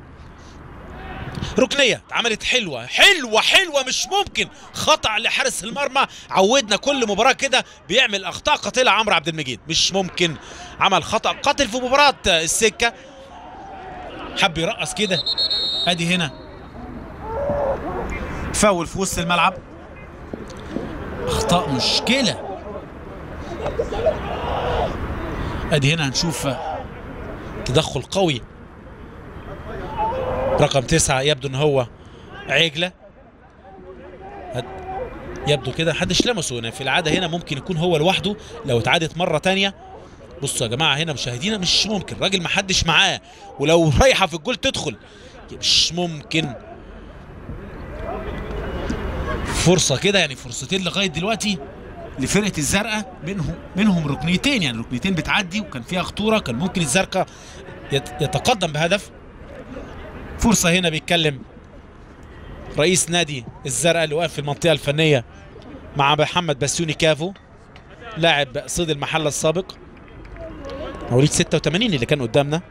Speaker 1: ركنيه اتعملت حلوه حلوه حلوه مش ممكن خطا لحارس المرمى عودنا كل مباراه كده بيعمل اخطاء قاتله عمرو عبد المجيد مش ممكن عمل خطا قاتل في مباراه السكه حب يرقص كده ادي هنا فاول في وسط الملعب اخطاء مشكله ادي هنا هنشوف تدخل قوي رقم تسعة يبدو ان هو عجلة يبدو كده محدش لمسه هنا في العادة هنا ممكن يكون هو لوحده لو اتعادت مرة تانية بصوا يا جماعة هنا مشاهدينا مش ممكن راجل محدش معاه ولو رايحة في الجول تدخل مش ممكن فرصة كده يعني فرصتين لغاية دلوقتي لفرقه الزرقاء منهم منهم ركنيتين يعني ركنيتين بتعدي وكان فيها خطوره كان ممكن الزرقاء يتقدم بهدف فرصه هنا بيتكلم رئيس نادي الزرقاء اللي واقف في المنطقه الفنيه مع محمد بسيوني كافو لاعب صيد المحله السابق مواليد 86 اللي كان قدامنا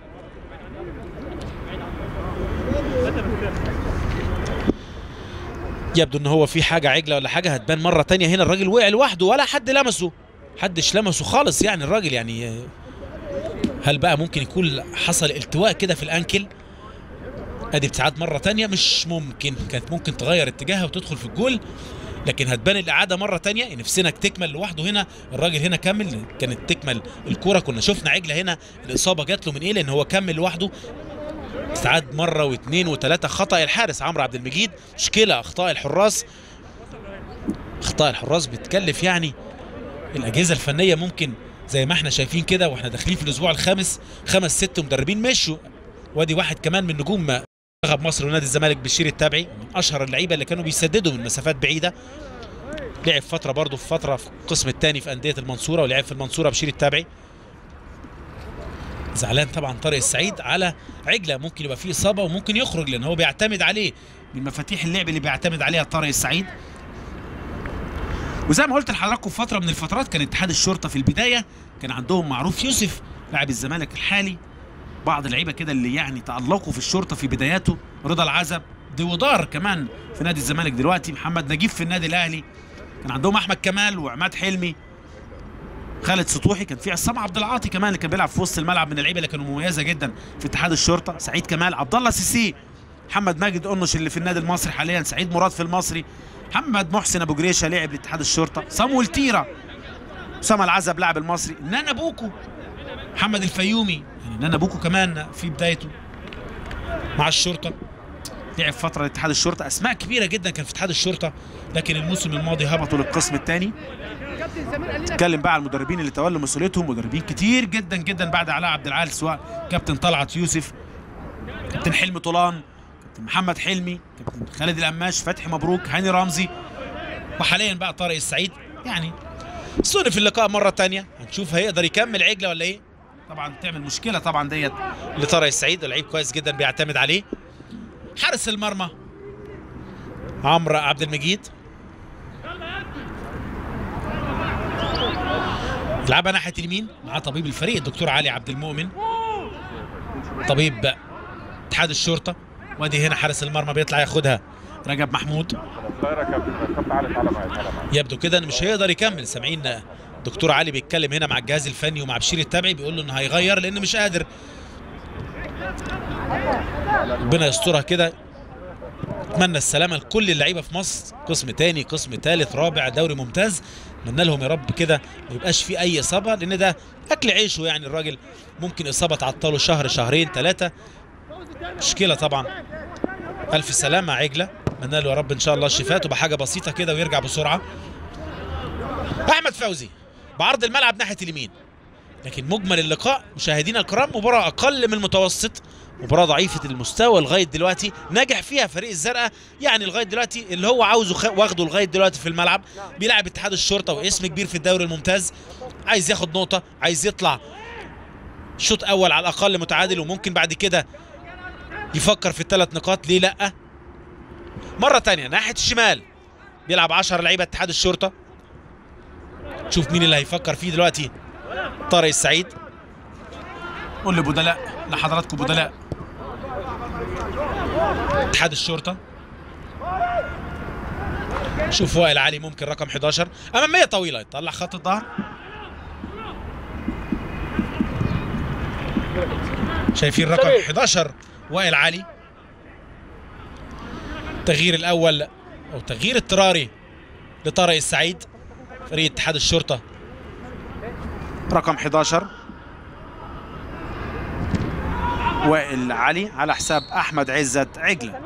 Speaker 1: يبدو ان هو في حاجه عجله ولا حاجه هتبان مره تانية هنا الراجل وقع لوحده ولا حد لمسه حدش لمسه خالص يعني الراجل يعني هل بقى ممكن يكون حصل التواء كده في الانكل ادي بتعاد مره تانية مش ممكن كانت ممكن تغير اتجاهها وتدخل في الجول لكن هتبان الاعاده مره تانية نفسنا تكمل لوحده هنا الراجل هنا كمل كانت تكمل الكوره كنا شفنا عجله هنا الاصابه جات له من ايه لان هو كمل لوحده استعاد مره واثنين وثلاثه خطا الحارس عمرو عبد المجيد مشكله اخطاء الحراس اخطاء الحراس بتكلف يعني الاجهزه الفنيه ممكن زي ما احنا شايفين كده واحنا داخلين في الاسبوع الخامس خمس ست مدربين مشوا وادي واحد كمان من نجوم منتخب مصر ونادي الزمالك بشير التابعي من اشهر اللعيبه اللي كانوا بيسددوا من مسافات بعيده لعب فتره برضه في فتره في القسم الثاني في انديه المنصوره ولعب في المنصوره بشير التابعي زعلان طبعا طارق السعيد على عجله ممكن يبقى فيه اصابه وممكن يخرج لان هو بيعتمد عليه من مفاتيح اللعب اللي بيعتمد عليها طارق السعيد وزي ما قلت لحضراتكم في فتره من الفترات كان اتحاد الشرطه في البدايه كان عندهم معروف يوسف لاعب الزمالك الحالي بعض اللعيبه كده اللي يعني تالقوا في الشرطه في بداياته رضا العزب ديودار كمان في نادي الزمالك دلوقتي محمد نجيب في النادي الاهلي كان عندهم احمد كمال وعماد حلمي خالد سطوحي كان في عصام عبد العاطي كمان اللي كان بيلعب في وسط الملعب من اللعيبه اللي كانوا مميزه جدا في اتحاد الشرطه سعيد كمال عبد الله سيسي محمد ماجد قنش اللي في النادي المصري حاليا سعيد مراد في المصري محمد محسن ابو جريشه لعب لاتحاد الشرطه صامويل تيرا اسامه العزب لاعب المصري نانا بوكو محمد الفيومي يعني نانا بوكو كمان في بدايته مع الشرطه لعب فتره لاتحاد الشرطه اسماء كبيره جدا كان في اتحاد الشرطه لكن الموسم الماضي هبطوا للقسم الثاني نتكلم بقى على المدربين اللي تولوا مسؤوليتهم مدربين كتير جدا جدا بعد علاء عبد العال سواء كابتن طلعت يوسف كابتن حلمي طولان كابتن محمد حلمي كابتن خالد القماش فتحي مبروك هاني رمزي وحاليا بقى طارق السعيد يعني صنف اللقاء مره تانية هنشوف هيقدر يكمل عجله ولا ايه طبعا تعمل مشكله طبعا ديت لطارق السعيد لعيب كويس جدا بيعتمد عليه حارس المرمى عمرو عبد المجيد يلعبها ناحيه اليمين مع طبيب الفريق الدكتور علي عبد المؤمن طبيب اتحاد الشرطه وادي هنا حارس المرمى بيطلع ياخدها رجب محمود يبدو كده انه مش هيقدر يكمل سامعين دكتور علي بيتكلم هنا مع الجهاز الفني ومع بشير التبعي بيقول له انه هيغير لانه مش قادر ربنا يسترها كده اتمنى السلامه لكل اللعيبه في مصر قسم تاني قسم تالت رابع دوري ممتاز اتمنى لهم يا رب كده ما يبقاش في اي اصابه لان ده اكل عيشه يعني الراجل ممكن اصابه تعطله شهر شهرين ثلاثه مشكله طبعا الف سلامه عجله اتمنى له يا رب ان شاء الله الشفاء تبقى حاجه بسيطه كده ويرجع بسرعه احمد فوزي بعرض الملعب ناحيه اليمين لكن مجمل اللقاء مشاهدينا الكرام مباراه اقل من المتوسط مباراه ضعيفه المستوى لغايه دلوقتي نجح فيها فريق الزرقاء يعني لغايه دلوقتي اللي هو عاوزه خ... واخده لغايه دلوقتي في الملعب بيلعب اتحاد الشرطه واسم كبير في الدوري الممتاز عايز ياخد نقطه عايز يطلع شوط اول على الاقل متعادل وممكن بعد كده يفكر في الثلاث نقاط ليه لا مره تانية ناحيه الشمال بيلعب 10 لعيبه اتحاد الشرطه شوف مين اللي هيفكر فيه دلوقتي طارق السعيد قول لي بدلاء لحضراتكم بدلاء اتحاد الشرطه شوف وائل علي ممكن رقم 11 اماميه طويله يطلع خط الظهر شايفين رقم 11 وائل علي التغيير الاول او تغيير اضطراري لطارق السعيد فريق اتحاد الشرطه رقم 11 وائل علي على حساب احمد عزت عجله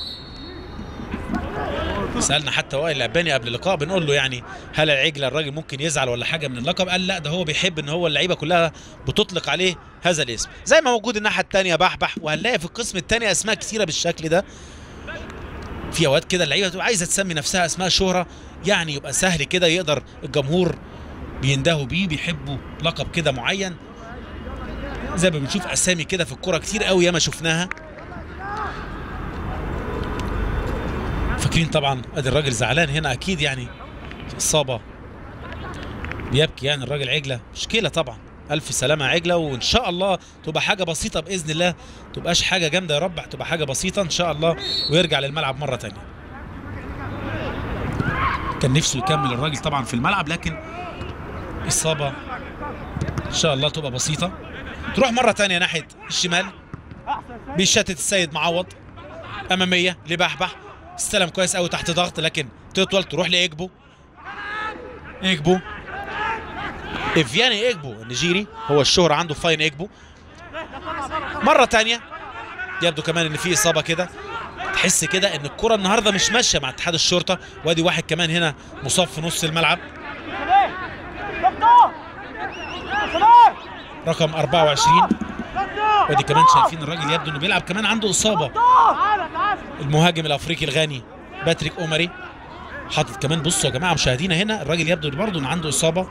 Speaker 1: سالنا حتى وائل العباني قبل اللقاء بنقول له يعني هل العجله الراجل ممكن يزعل ولا حاجه من اللقب قال لا ده هو بيحب ان هو اللعيبه كلها بتطلق عليه هذا الاسم زي ما موجود الناحيه الثانيه بحبح وهنلاقي في القسم الثاني اسماء كثيره بالشكل ده في اوقات كده اللعيبه تبقى عايزه تسمي نفسها اسماء شهره يعني يبقى سهل كده يقدر الجمهور بيندهوا بيه بيحبوا لقب كده معين زي ما بنشوف اسامي كده في الكوره كتير قوي ياما شفناها فاكرين طبعا ادي الراجل زعلان هنا اكيد يعني اصابه بيبكي يعني الراجل عجله مشكله طبعا الف سلامه عجله وان شاء الله تبقى حاجه بسيطه باذن الله تبقاش حاجه جامده يا رب تبقى حاجه بسيطه ان شاء الله ويرجع للملعب مره تانية كان نفسه يكمل الراجل طبعا في الملعب لكن اصابه ان شاء الله تبقى بسيطه تروح مره تانية ناحيه الشمال بيشتت السيد معوض اماميه لبحبح استلم كويس قوي تحت ضغط لكن تطول تروح لايجبو ايجبو افياني ايجبو النيجيري هو الشهرة عنده فاين ايجبو مرة تانية يبدو كمان ان في اصابة كده تحس كده ان الكرة النهاردة مش ماشية مع اتحاد الشرطة وادي واحد كمان هنا مصاب في نص الملعب رقم 24 ودي كمان شايفين الراجل يبدو انه بيلعب كمان عنده اصابة المهاجم الافريقي الغاني باتريك اومري حاطط كمان بصوا يا جماعه مشاهدينا هنا الراجل يبدو برضه ان عنده اصابه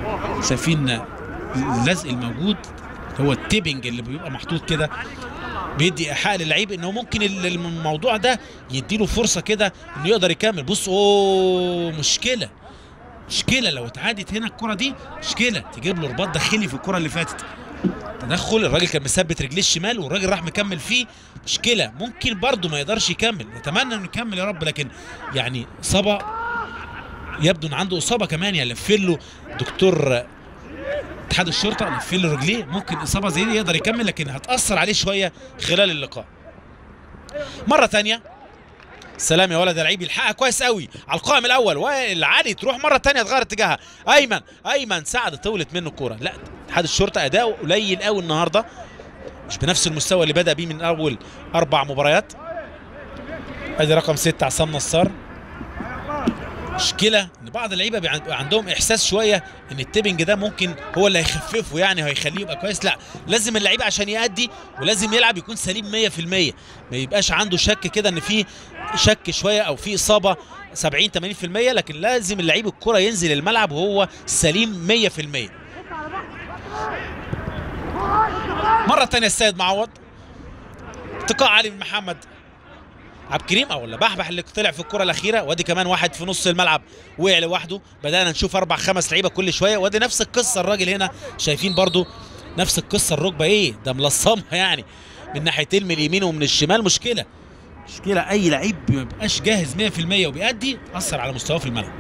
Speaker 1: شايفين اللزق الموجود هو التيبنج اللي بيبقى محطوط كده بيدي ايحاء للعيب انه ممكن ال- الموضوع ده يديله فرصه كده انه يقدر يكمل بص اوه مشكله مشكله لو اتعادت هنا الكره دي مشكله تجيب له رباط داخلي في الكره اللي فاتت تدخل الراجل كان مثبت رجليه الشمال والراجل راح مكمل فيه مشكله ممكن برضه ما يقدرش يكمل نتمنى انه يكمل يا رب لكن يعني اصابه يبدو ان عنده اصابه كمان يعني لف له دكتور اتحاد الشرطه لف له رجليه ممكن اصابه زي دي يقدر يكمل لكن هتاثر عليه شويه خلال اللقاء مره تانية سلام يا ولد يا لعيب يلحقها كويس قوي على القائم الاول والعالي تروح مره تانية تغير اتجاهها ايمن ايمن سعد طولت منه الكوره لا اتحاد الشرطه اداؤه قليل قوي النهارده مش بنفس المستوى اللي بدا بيه من اول اربع مباريات ادي رقم ستة عصام نصار مشكله ان بعض اللعيبه بيبقى عندهم احساس شويه ان التيبنج ده ممكن هو اللي هيخففه يعني هيخليه يبقى كويس لا لازم اللعيب عشان يأدي ولازم يلعب يكون سليم 100% ما يبقاش عنده شك كده ان في شك شويه او في اصابه 70 80% لكن لازم اللعيب الكره ينزل الملعب وهو سليم 100% مره ثانيه السيد معوض اتقاء علي بن محمد عبد الكريم او ولا بحبح اللي طلع في الكره الاخيره وادي كمان واحد في نص الملعب وقع لوحده بدانا نشوف اربع خمس لعيبه كل شويه وادي نفس القصه الراجل هنا شايفين برضو نفس القصه الركبه ايه ده ملصمها يعني من ناحيتين من اليمين ومن الشمال مشكله مشكله اي لعيب ما بيبقاش جاهز 100% وبيأدي اثر على مستواه في الملعب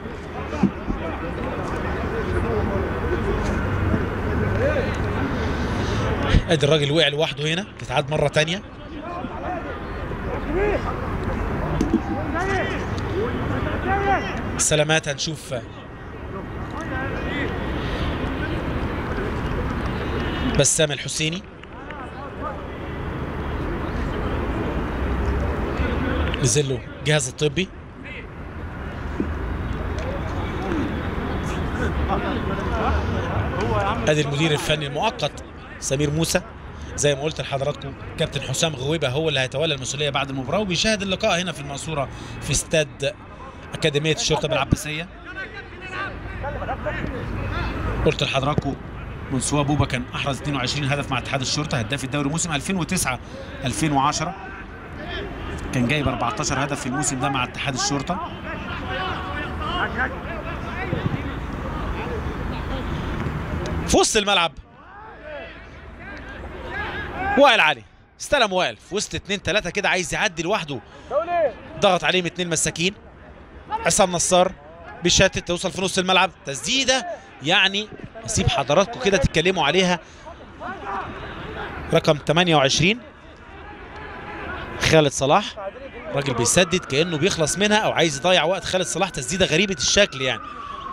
Speaker 1: ادي الراجل وقع لوحده هنا تتعاد مره تانية سلامات هنشوف بسام الحسيني نزل له الجهاز الطبي ادي المدير الفني المؤقت سمير موسى زي ما قلت لحضراتكم كابتن حسام غويبه هو اللي هيتولى المسؤوليه بعد المباراه وبيشاهد اللقاء هنا في المنصوره في استاد اكاديميه الشرطه بالعباسيه قلت لحضراتكم منسوب بوبا كان احرز 22 هدف مع اتحاد الشرطه هداف الدوري موسم 2009 2010 كان جايب 14 هدف في الموسم ده مع اتحاد الشرطه في وسط الملعب وائل علي استلم وائل في وسط اتنين تلاته كده عايز يعدي لوحده ضغط عليهم اتنين مساكين عصام نصار بيشتت توصل في نص الملعب تسديده يعني اسيب حضراتكم كده تتكلموا عليها رقم 28 خالد صلاح راجل بيسدد كانه بيخلص منها او عايز يضيع وقت خالد صلاح تسديده غريبه الشكل يعني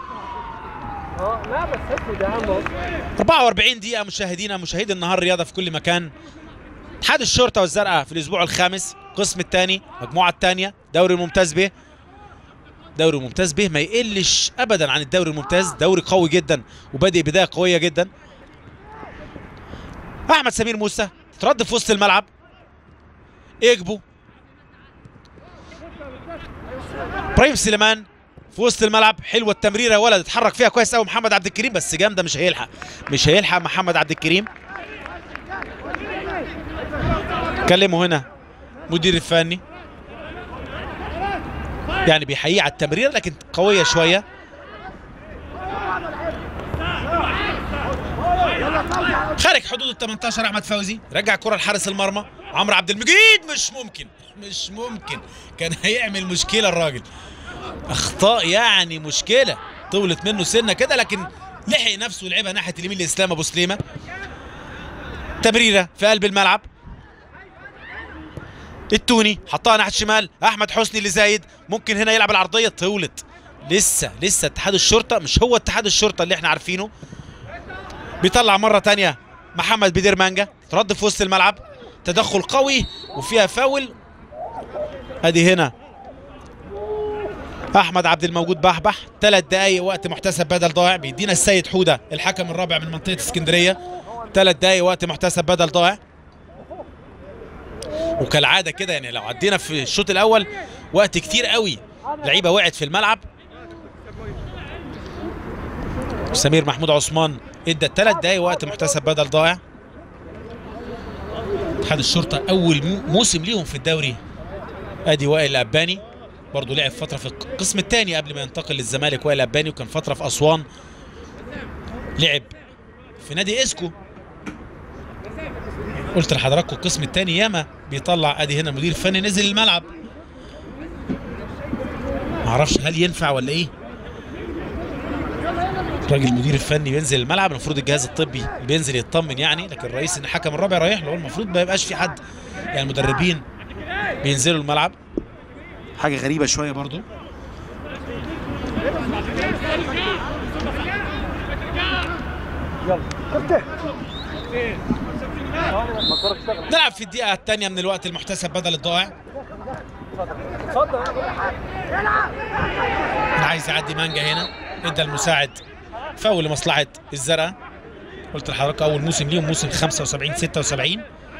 Speaker 2: لا بس اسود يا عم
Speaker 1: 44 دقيقة مشاهدينا مشاهدي النهار رياضة في كل مكان اتحاد الشرطة والزرقاء في الأسبوع الخامس القسم الثاني المجموعة الثانية دوري الممتاز به دوري الممتاز به ما يقلش أبدا عن الدوري الممتاز دوري قوي جدا وبادئ بداية قوية جدا أحمد سمير موسى ترد في وسط الملعب إجبو ابراهيم سليمان في وسط الملعب حلوه التمريره يا ولد اتحرك فيها كويس قوي محمد عبد الكريم بس جامده مش هيلحق مش هيلحق محمد عبد الكريم كلمه هنا مدير الفني يعني بيحييه على التمريره لكن قويه شويه خارج حدود ال 18 احمد فوزي رجع كره لحارس المرمى عمرو عبد المجيد مش ممكن مش ممكن كان هيعمل مشكله الراجل اخطاء يعني مشكله طولت منه سنه كده لكن لحق نفسه ولعبها ناحيه اليمين لاسلام ابو سليمه تمريره في قلب الملعب التوني حطها ناحيه الشمال احمد حسني لزايد ممكن هنا يلعب العرضيه طولت لسه لسه اتحاد الشرطه مش هو اتحاد الشرطه اللي احنا عارفينه بيطلع مره تانية محمد بدير مانجا ترد في وسط الملعب تدخل قوي وفيها فاول ادي هنا احمد عبد الموجود بحبح ثلاث دقايق وقت محتسب بدل ضائع بيدينا السيد حوده الحكم الرابع من منطقه اسكندريه ثلاث دقايق وقت محتسب بدل ضائع وكالعاده كده يعني لو عدينا في الشوط الاول وقت كتير قوي لعيبه وقعت في الملعب سمير محمود عثمان ادى ثلاث دقايق وقت محتسب بدل ضائع اتحاد الشرطه اول مو- موسم ليهم في الدوري ادي وائل الاباني برضه لعب فتره في القسم الثاني قبل ما ينتقل للزمالك وائل الاباني وكان فتره في اسوان لعب في نادي اسكو قلت لحضراتكم القسم الثاني ياما بيطلع ادي هنا المدير الفني نزل الملعب معرفش هل ينفع ولا ايه الراجل المدير الفني بينزل الملعب المفروض الجهاز الطبي بينزل يطمن يعني لكن الرئيس الحكم الرابع رايح له المفروض ما يبقاش في حد يعني المدربين بينزلوا الملعب حاجه غريبه شويه برضو نلعب في الدقيقة الثانية من الوقت المحتسب بدل الضائع أنا عايز يعدي مانجا هنا ادى المساعد فاول لمصلحة الزرقاء قلت لحضرتك أول موسم ليهم موسم 75 76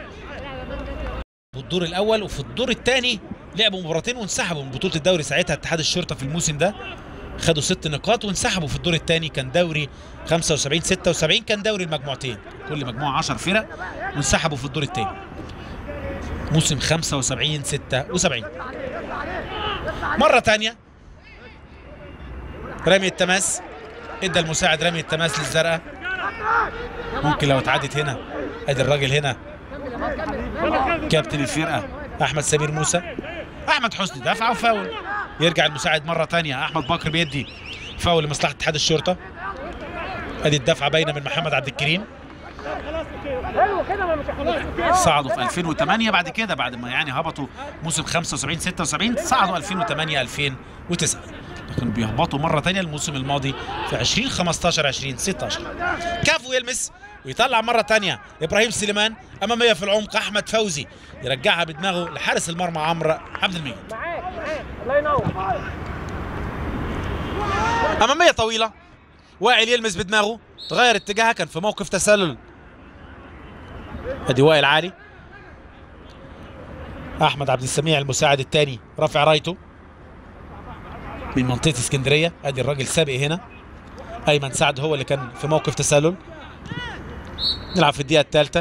Speaker 1: والدور الأول وفي الدور الثاني لعبوا مباراتين وانسحبوا من بطولة الدوري ساعتها اتحاد الشرطة في الموسم ده خدوا ست نقاط وانسحبوا في الدور الثاني كان دوري 75 76 كان دوري المجموعتين كل مجموعة 10 فرق وانسحبوا في الدور الثاني موسم 75 76 مرة تانية رمي التماس ادى المساعد رمي التماس للزرقاء ممكن لو اتعدت هنا ادي الراجل هنا كابتن الفرقة احمد سمير موسى احمد حسني دفع وفاول يرجع المساعد مرة تانية احمد بكر بيدي فاول لمصلحة اتحاد الشرطة ادي الدفعة باينة من محمد عبد الكريم صعدوا في 2008 بعد كده بعد ما يعني هبطوا موسم 75 76 صعدوا 2008 2009 لكن بيهبطوا مره ثانيه الموسم الماضي في 2015 2016 كافو يلمس ويطلع مره ثانيه ابراهيم سليمان اماميه في العمق احمد فوزي يرجعها بدماغه لحارس المرمى عمرو عبد المجيد
Speaker 2: الله ينور
Speaker 1: اماميه طويله وائل يلمس بدماغه تغير اتجاهها كان في موقف تسلل ادي وائل عالي احمد عبد السميع المساعد الثاني رافع رايته من منطقه اسكندريه ادي الراجل سابق هنا ايمن سعد هو اللي كان في موقف تسلل نلعب في الدقيقه الثالثه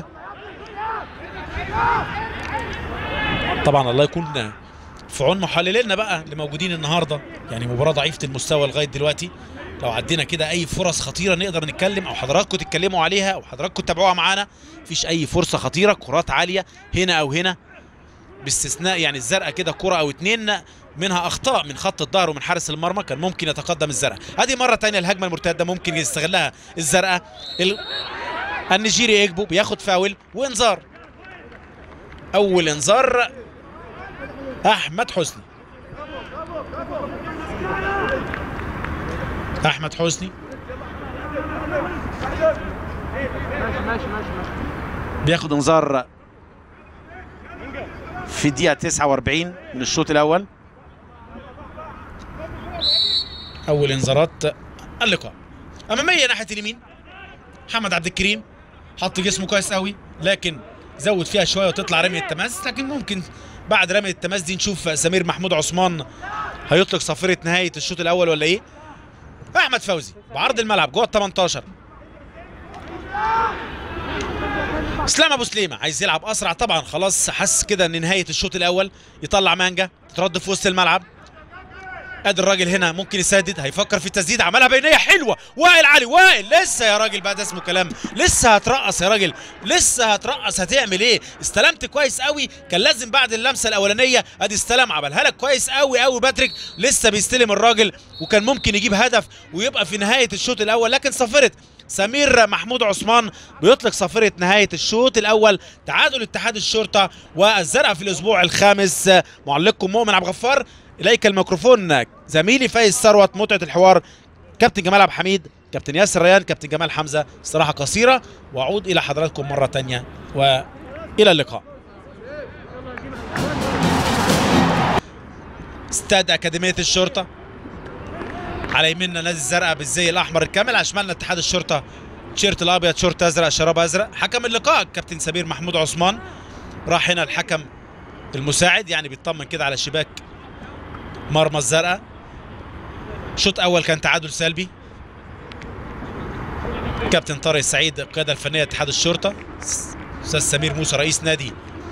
Speaker 1: طبعا الله يكون في عون محللينا بقى اللي موجودين النهارده يعني مباراه ضعيفه المستوى لغايه دلوقتي لو عدينا كده اي فرص خطيره نقدر نتكلم او حضراتكم تتكلموا عليها او حضراتكم تتابعوها معانا مفيش اي فرصه خطيره كرات عاليه هنا او هنا باستثناء يعني الزرقاء كده كره او اتنين منها اخطاء من خط الظهر ومن حارس المرمى كان ممكن يتقدم الزرقاء هذه مره تانية الهجمه المرتده ممكن يستغلها الزرقاء ال... النيجيري اجبو بياخد فاول وانذار اول انذار احمد حسني احمد حسني
Speaker 2: ماشي ماشي ماشي ماشي
Speaker 1: بياخد انذار في الدقيقة 49 من الشوط الأول أول انذارات اللقاء أمامية ناحية اليمين محمد عبد الكريم حط جسمه كويس قوي لكن زود فيها شوية وتطلع رمية التماس لكن ممكن بعد رمية التماس دي نشوف سمير محمود عثمان هيطلق صافرة نهاية الشوط الأول ولا إيه؟ أحمد فوزي بعرض الملعب جوه ال 18 اسلام ابو سليمه عايز يلعب اسرع طبعا خلاص حس كده ان نهايه الشوط الاول يطلع مانجا ترد في وسط الملعب ادي الراجل هنا ممكن يسدد هيفكر في التسديد عملها بينيه حلوه وائل علي وائل لسه يا راجل بقى ده اسمه كلام لسه هترقص يا راجل لسه هترقص هتعمل ايه استلمت كويس قوي كان لازم بعد اللمسه الاولانيه ادي استلم عملها لك كويس قوي قوي باتريك لسه بيستلم الراجل وكان ممكن يجيب هدف ويبقى في نهايه الشوط الاول لكن صفرت سمير محمود عثمان بيطلق صافرة نهاية الشوط الأول تعادل اتحاد الشرطة والزرقاء في الأسبوع الخامس معلقكم مؤمن عبد الغفار إليك الميكروفون زميلي فايز ثروت متعة الحوار كابتن جمال عبد الحميد كابتن ياسر ريان كابتن جمال حمزة استراحة قصيرة وأعود إلى حضراتكم مرة تانية وإلى اللقاء استاد أكاديمية الشرطة على يميننا نادي الزرقاء بالزي الاحمر الكامل على شمالنا اتحاد الشرطه تيشيرت الابيض شورت ازرق شراب ازرق حكم اللقاء كابتن سمير محمود عثمان راح هنا الحكم المساعد يعني بيطمن كده على شباك مرمى الزرقاء شوط اول كان تعادل سلبي كابتن طارق السعيد القياده الفنيه اتحاد الشرطه استاذ سمير موسى رئيس نادي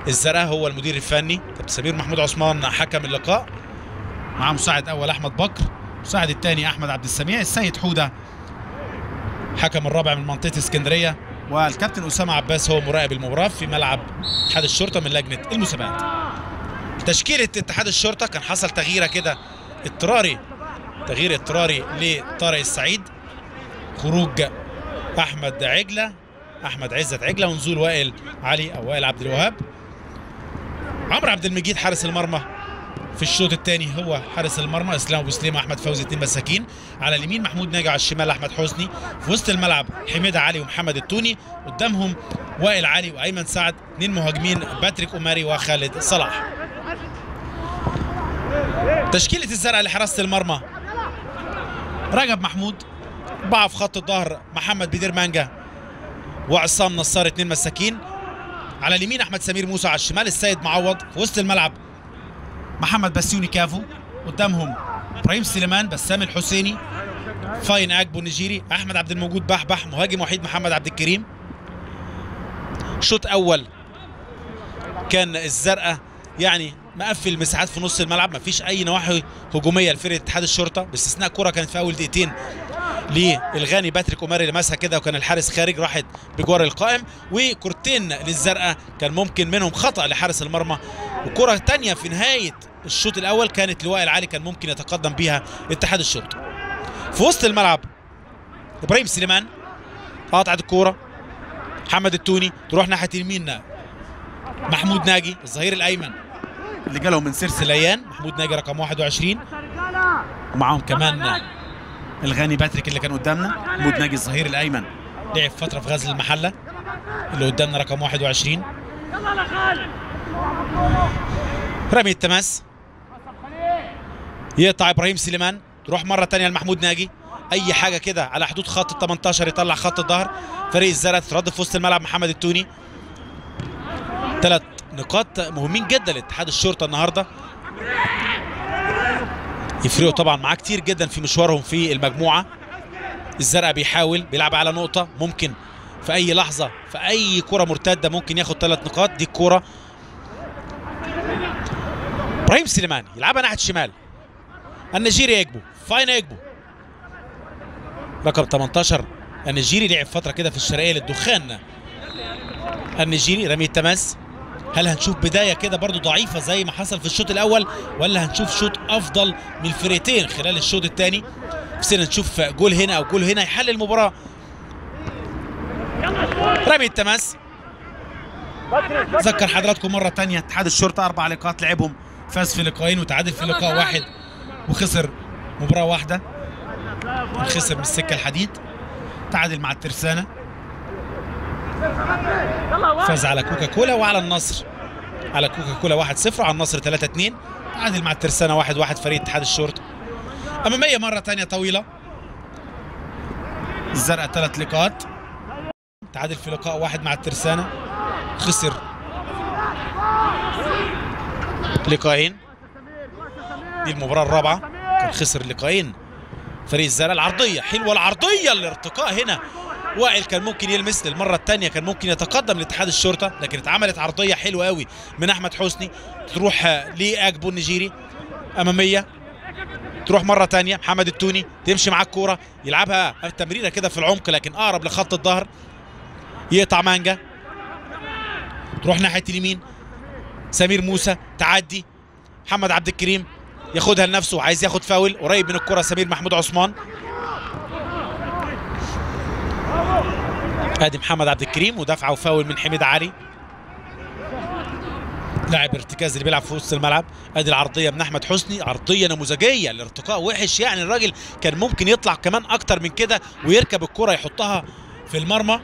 Speaker 1: الزرقاء هو المدير الفني كابتن سمير محمود عثمان حكم اللقاء مع مساعد اول احمد بكر مساعد الثاني احمد عبد السميع السيد حوده حكم الرابع من منطقه اسكندريه والكابتن اسامه عباس هو مراقب المباراه في ملعب اتحاد الشرطه من لجنه المسابقات تشكيله اتحاد الشرطه كان حصل تغييره كده اضطراري تغيير اضطراري لطارق السعيد خروج احمد عجله احمد عزت عجله ونزول وائل علي او وائل عبد الوهاب عمرو عبد المجيد حارس المرمى في الشوط الثاني هو حارس المرمى اسلام ابو سليم احمد فوزي اثنين مساكين على اليمين محمود ناجي على الشمال احمد حسني في وسط الملعب حميده علي ومحمد التوني قدامهم وائل علي وايمن سعد اثنين مهاجمين باتريك اماري وخالد صلاح تشكيله الزرقاء لحراسه المرمى رجب محمود أربعة في خط الظهر محمد بدير مانجا وعصام نصار اثنين مساكين على اليمين احمد سمير موسى على الشمال السيد معوض في وسط الملعب محمد بسيوني كافو قدامهم ابراهيم سليمان بسام الحسيني فاين اجبو النيجيري احمد عبد الموجود بحبح مهاجم وحيد محمد عبد الكريم شوط اول كان الزرقاء يعني مقفل مساحات في نص الملعب مفيش اي نواحي هجوميه لفرقه اتحاد الشرطه باستثناء كره كانت في اول دقيقتين للغاني باتريك اوماري لمسها كده وكان الحارس خارج راحت بجوار القائم وكورتين للزرقاء كان ممكن منهم خطا لحارس المرمى وكره تانية في نهايه الشوط الاول كانت لوائل علي كان ممكن يتقدم بيها اتحاد الشرطه في وسط الملعب ابراهيم سليمان قاطعت الكوره محمد التوني تروح ناحيه اليمين محمود ناجي الظهير الايمن اللي جالهم من سيرس ليان محمود ناجي رقم 21 ومعاهم كمان الغاني باتريك اللي كان قدامنا محمود ناجي الظهير الايمن لعب فتره في غزل المحله اللي قدامنا رقم 21 رمي التماس يقطع ابراهيم سليمان تروح مره تانية لمحمود ناجي اي حاجه كده على حدود خط ال 18 يطلع خط الظهر فريق الزرقاء تترد في وسط الملعب محمد التوني ثلاث نقاط مهمين جدا لاتحاد الشرطه النهارده يفرقوا طبعا معاه كتير جدا في مشوارهم في المجموعه الزرقاء بيحاول بيلعب على نقطه ممكن في اي لحظه في اي كره مرتده ممكن ياخد ثلاث نقاط دي الكوره ابراهيم سليمان يلعبها ناحيه الشمال النيجيري يجبو فاين يجبو رقم 18 النيجيري لعب فتره كده في الشرقيه للدخان النيجيري رمي التماس هل هنشوف بدايه كده برضو ضعيفه زي ما حصل في الشوط الاول ولا هنشوف شوط افضل من الفرقتين خلال الشوط الثاني نفسنا نشوف جول هنا او جول هنا يحل المباراه رمي التماس ذكر حضراتكم مره تانية اتحاد الشرطه اربع لقاءات لعبهم فاز في لقاءين وتعادل في لقاء واحد وخسر مباراه واحده خسر من السكه الحديد تعادل مع الترسانه فاز على كوكا كولا وعلى النصر على كوكا كولا 1-0 على النصر 3-2 تعادل مع الترسانة 1-1 فريق اتحاد الشرطة أمامية مرة تانية طويلة الزرقاء ثلاث لقاءات تعادل في لقاء واحد مع الترسانة خسر لقاءين دي المباراة الرابعة كان خسر لقاءين فريق الزرقاء العرضية حلوة العرضية الارتقاء هنا وائل كان ممكن يلمس للمره الثانيه كان ممكن يتقدم لاتحاد الشرطه لكن اتعملت عرضيه حلوه قوي من احمد حسني تروح لاجبو النيجيري اماميه تروح مره ثانيه محمد التوني تمشي معاه الكوره يلعبها تمريره كده في العمق لكن اقرب لخط الظهر يقطع مانجا تروح ناحيه اليمين سمير موسى تعدي محمد عبد الكريم ياخدها لنفسه عايز ياخد فاول قريب من الكره سمير محمود عثمان ادي محمد عبد الكريم ودفعه وفاول من حميد علي لاعب ارتكاز اللي بيلعب في وسط الملعب ادي العرضيه من احمد حسني عرضيه نموذجيه الارتقاء وحش يعني الراجل كان ممكن يطلع كمان اكتر من كده ويركب الكره يحطها في المرمى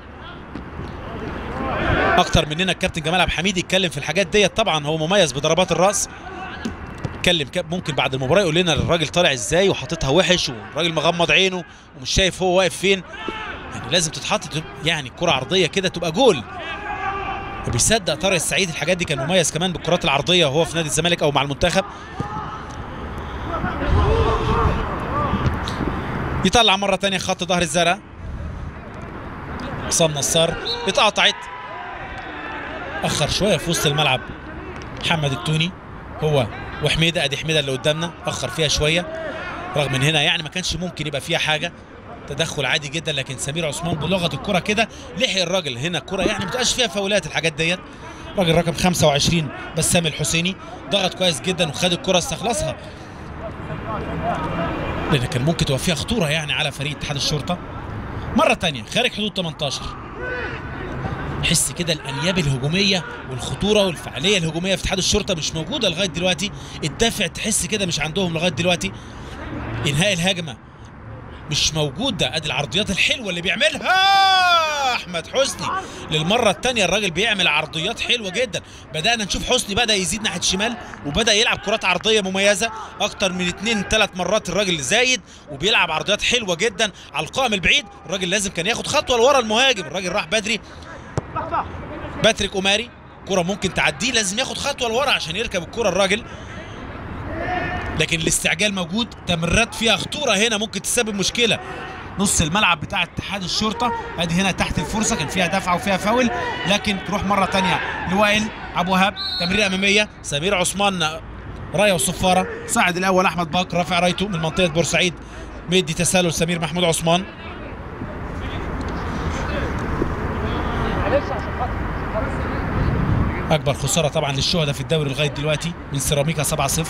Speaker 1: اكتر مننا الكابتن جمال عبد الحميد يتكلم في الحاجات ديت طبعا هو مميز بضربات الراس اتكلم ممكن بعد المباراه يقول لنا الراجل طالع ازاي وحاططها وحش والراجل مغمض عينه ومش شايف هو واقف فين يعني لازم تتحط يعني كرة عرضية كده تبقى جول بيصدق طارق السعيد الحاجات دي كان مميز كمان بالكرات العرضية وهو في نادي الزمالك أو مع المنتخب يطلع مرة تانية خط ظهر الزرع حسام نصار اتقطعت اخر شويه في وسط الملعب محمد التوني هو وحميده ادي حميده اللي قدامنا اخر فيها شويه رغم ان هنا يعني ما كانش ممكن يبقى فيها حاجه تدخل عادي جدا لكن سمير عثمان بلغه الكره كده لحق الراجل هنا الكره يعني ما بتبقاش فيها فاولات الحاجات ديت راجل رقم 25 بسام الحسيني ضغط كويس جدا وخد الكره استخلصها لان كان ممكن تبقى فيها خطوره يعني على فريق اتحاد الشرطه مره تانية خارج حدود 18 حس كده الانياب الهجوميه والخطوره والفعاليه الهجوميه في اتحاد الشرطه مش موجوده لغايه دلوقتي الدافع تحس كده مش عندهم لغايه دلوقتي انهاء الهجمه مش موجوده ادي العرضيات الحلوه اللي بيعملها احمد حسني للمره الثانيه الراجل بيعمل عرضيات حلوه جدا بدانا نشوف حسني بدا يزيد ناحيه الشمال وبدا يلعب كرات عرضيه مميزه اكتر من اتنين ثلاث مرات الراجل زايد وبيلعب عرضيات حلوه جدا على القائم البعيد الراجل لازم كان ياخد خطوه لورا المهاجم الراجل راح بدري باتريك اوماري كرة ممكن تعديه لازم ياخد خطوه لورا عشان يركب الكرة الراجل لكن الاستعجال موجود تمريرات فيها خطوره هنا ممكن تسبب مشكله نص الملعب بتاع اتحاد الشرطه ادي هنا تحت الفرصه كان فيها دفعه وفيها فاول لكن تروح مره تانية لوائل ابو وهاب تمريره اماميه سمير عثمان رايه وصفاره صاعد الاول احمد باك رافع رايته من منطقه بورسعيد مدي تسلل سمير محمود عثمان
Speaker 2: معلش عشان خاطر
Speaker 1: اكبر خساره طبعا للشهداء في الدوري لغايه دلوقتي من سيراميكا 7-0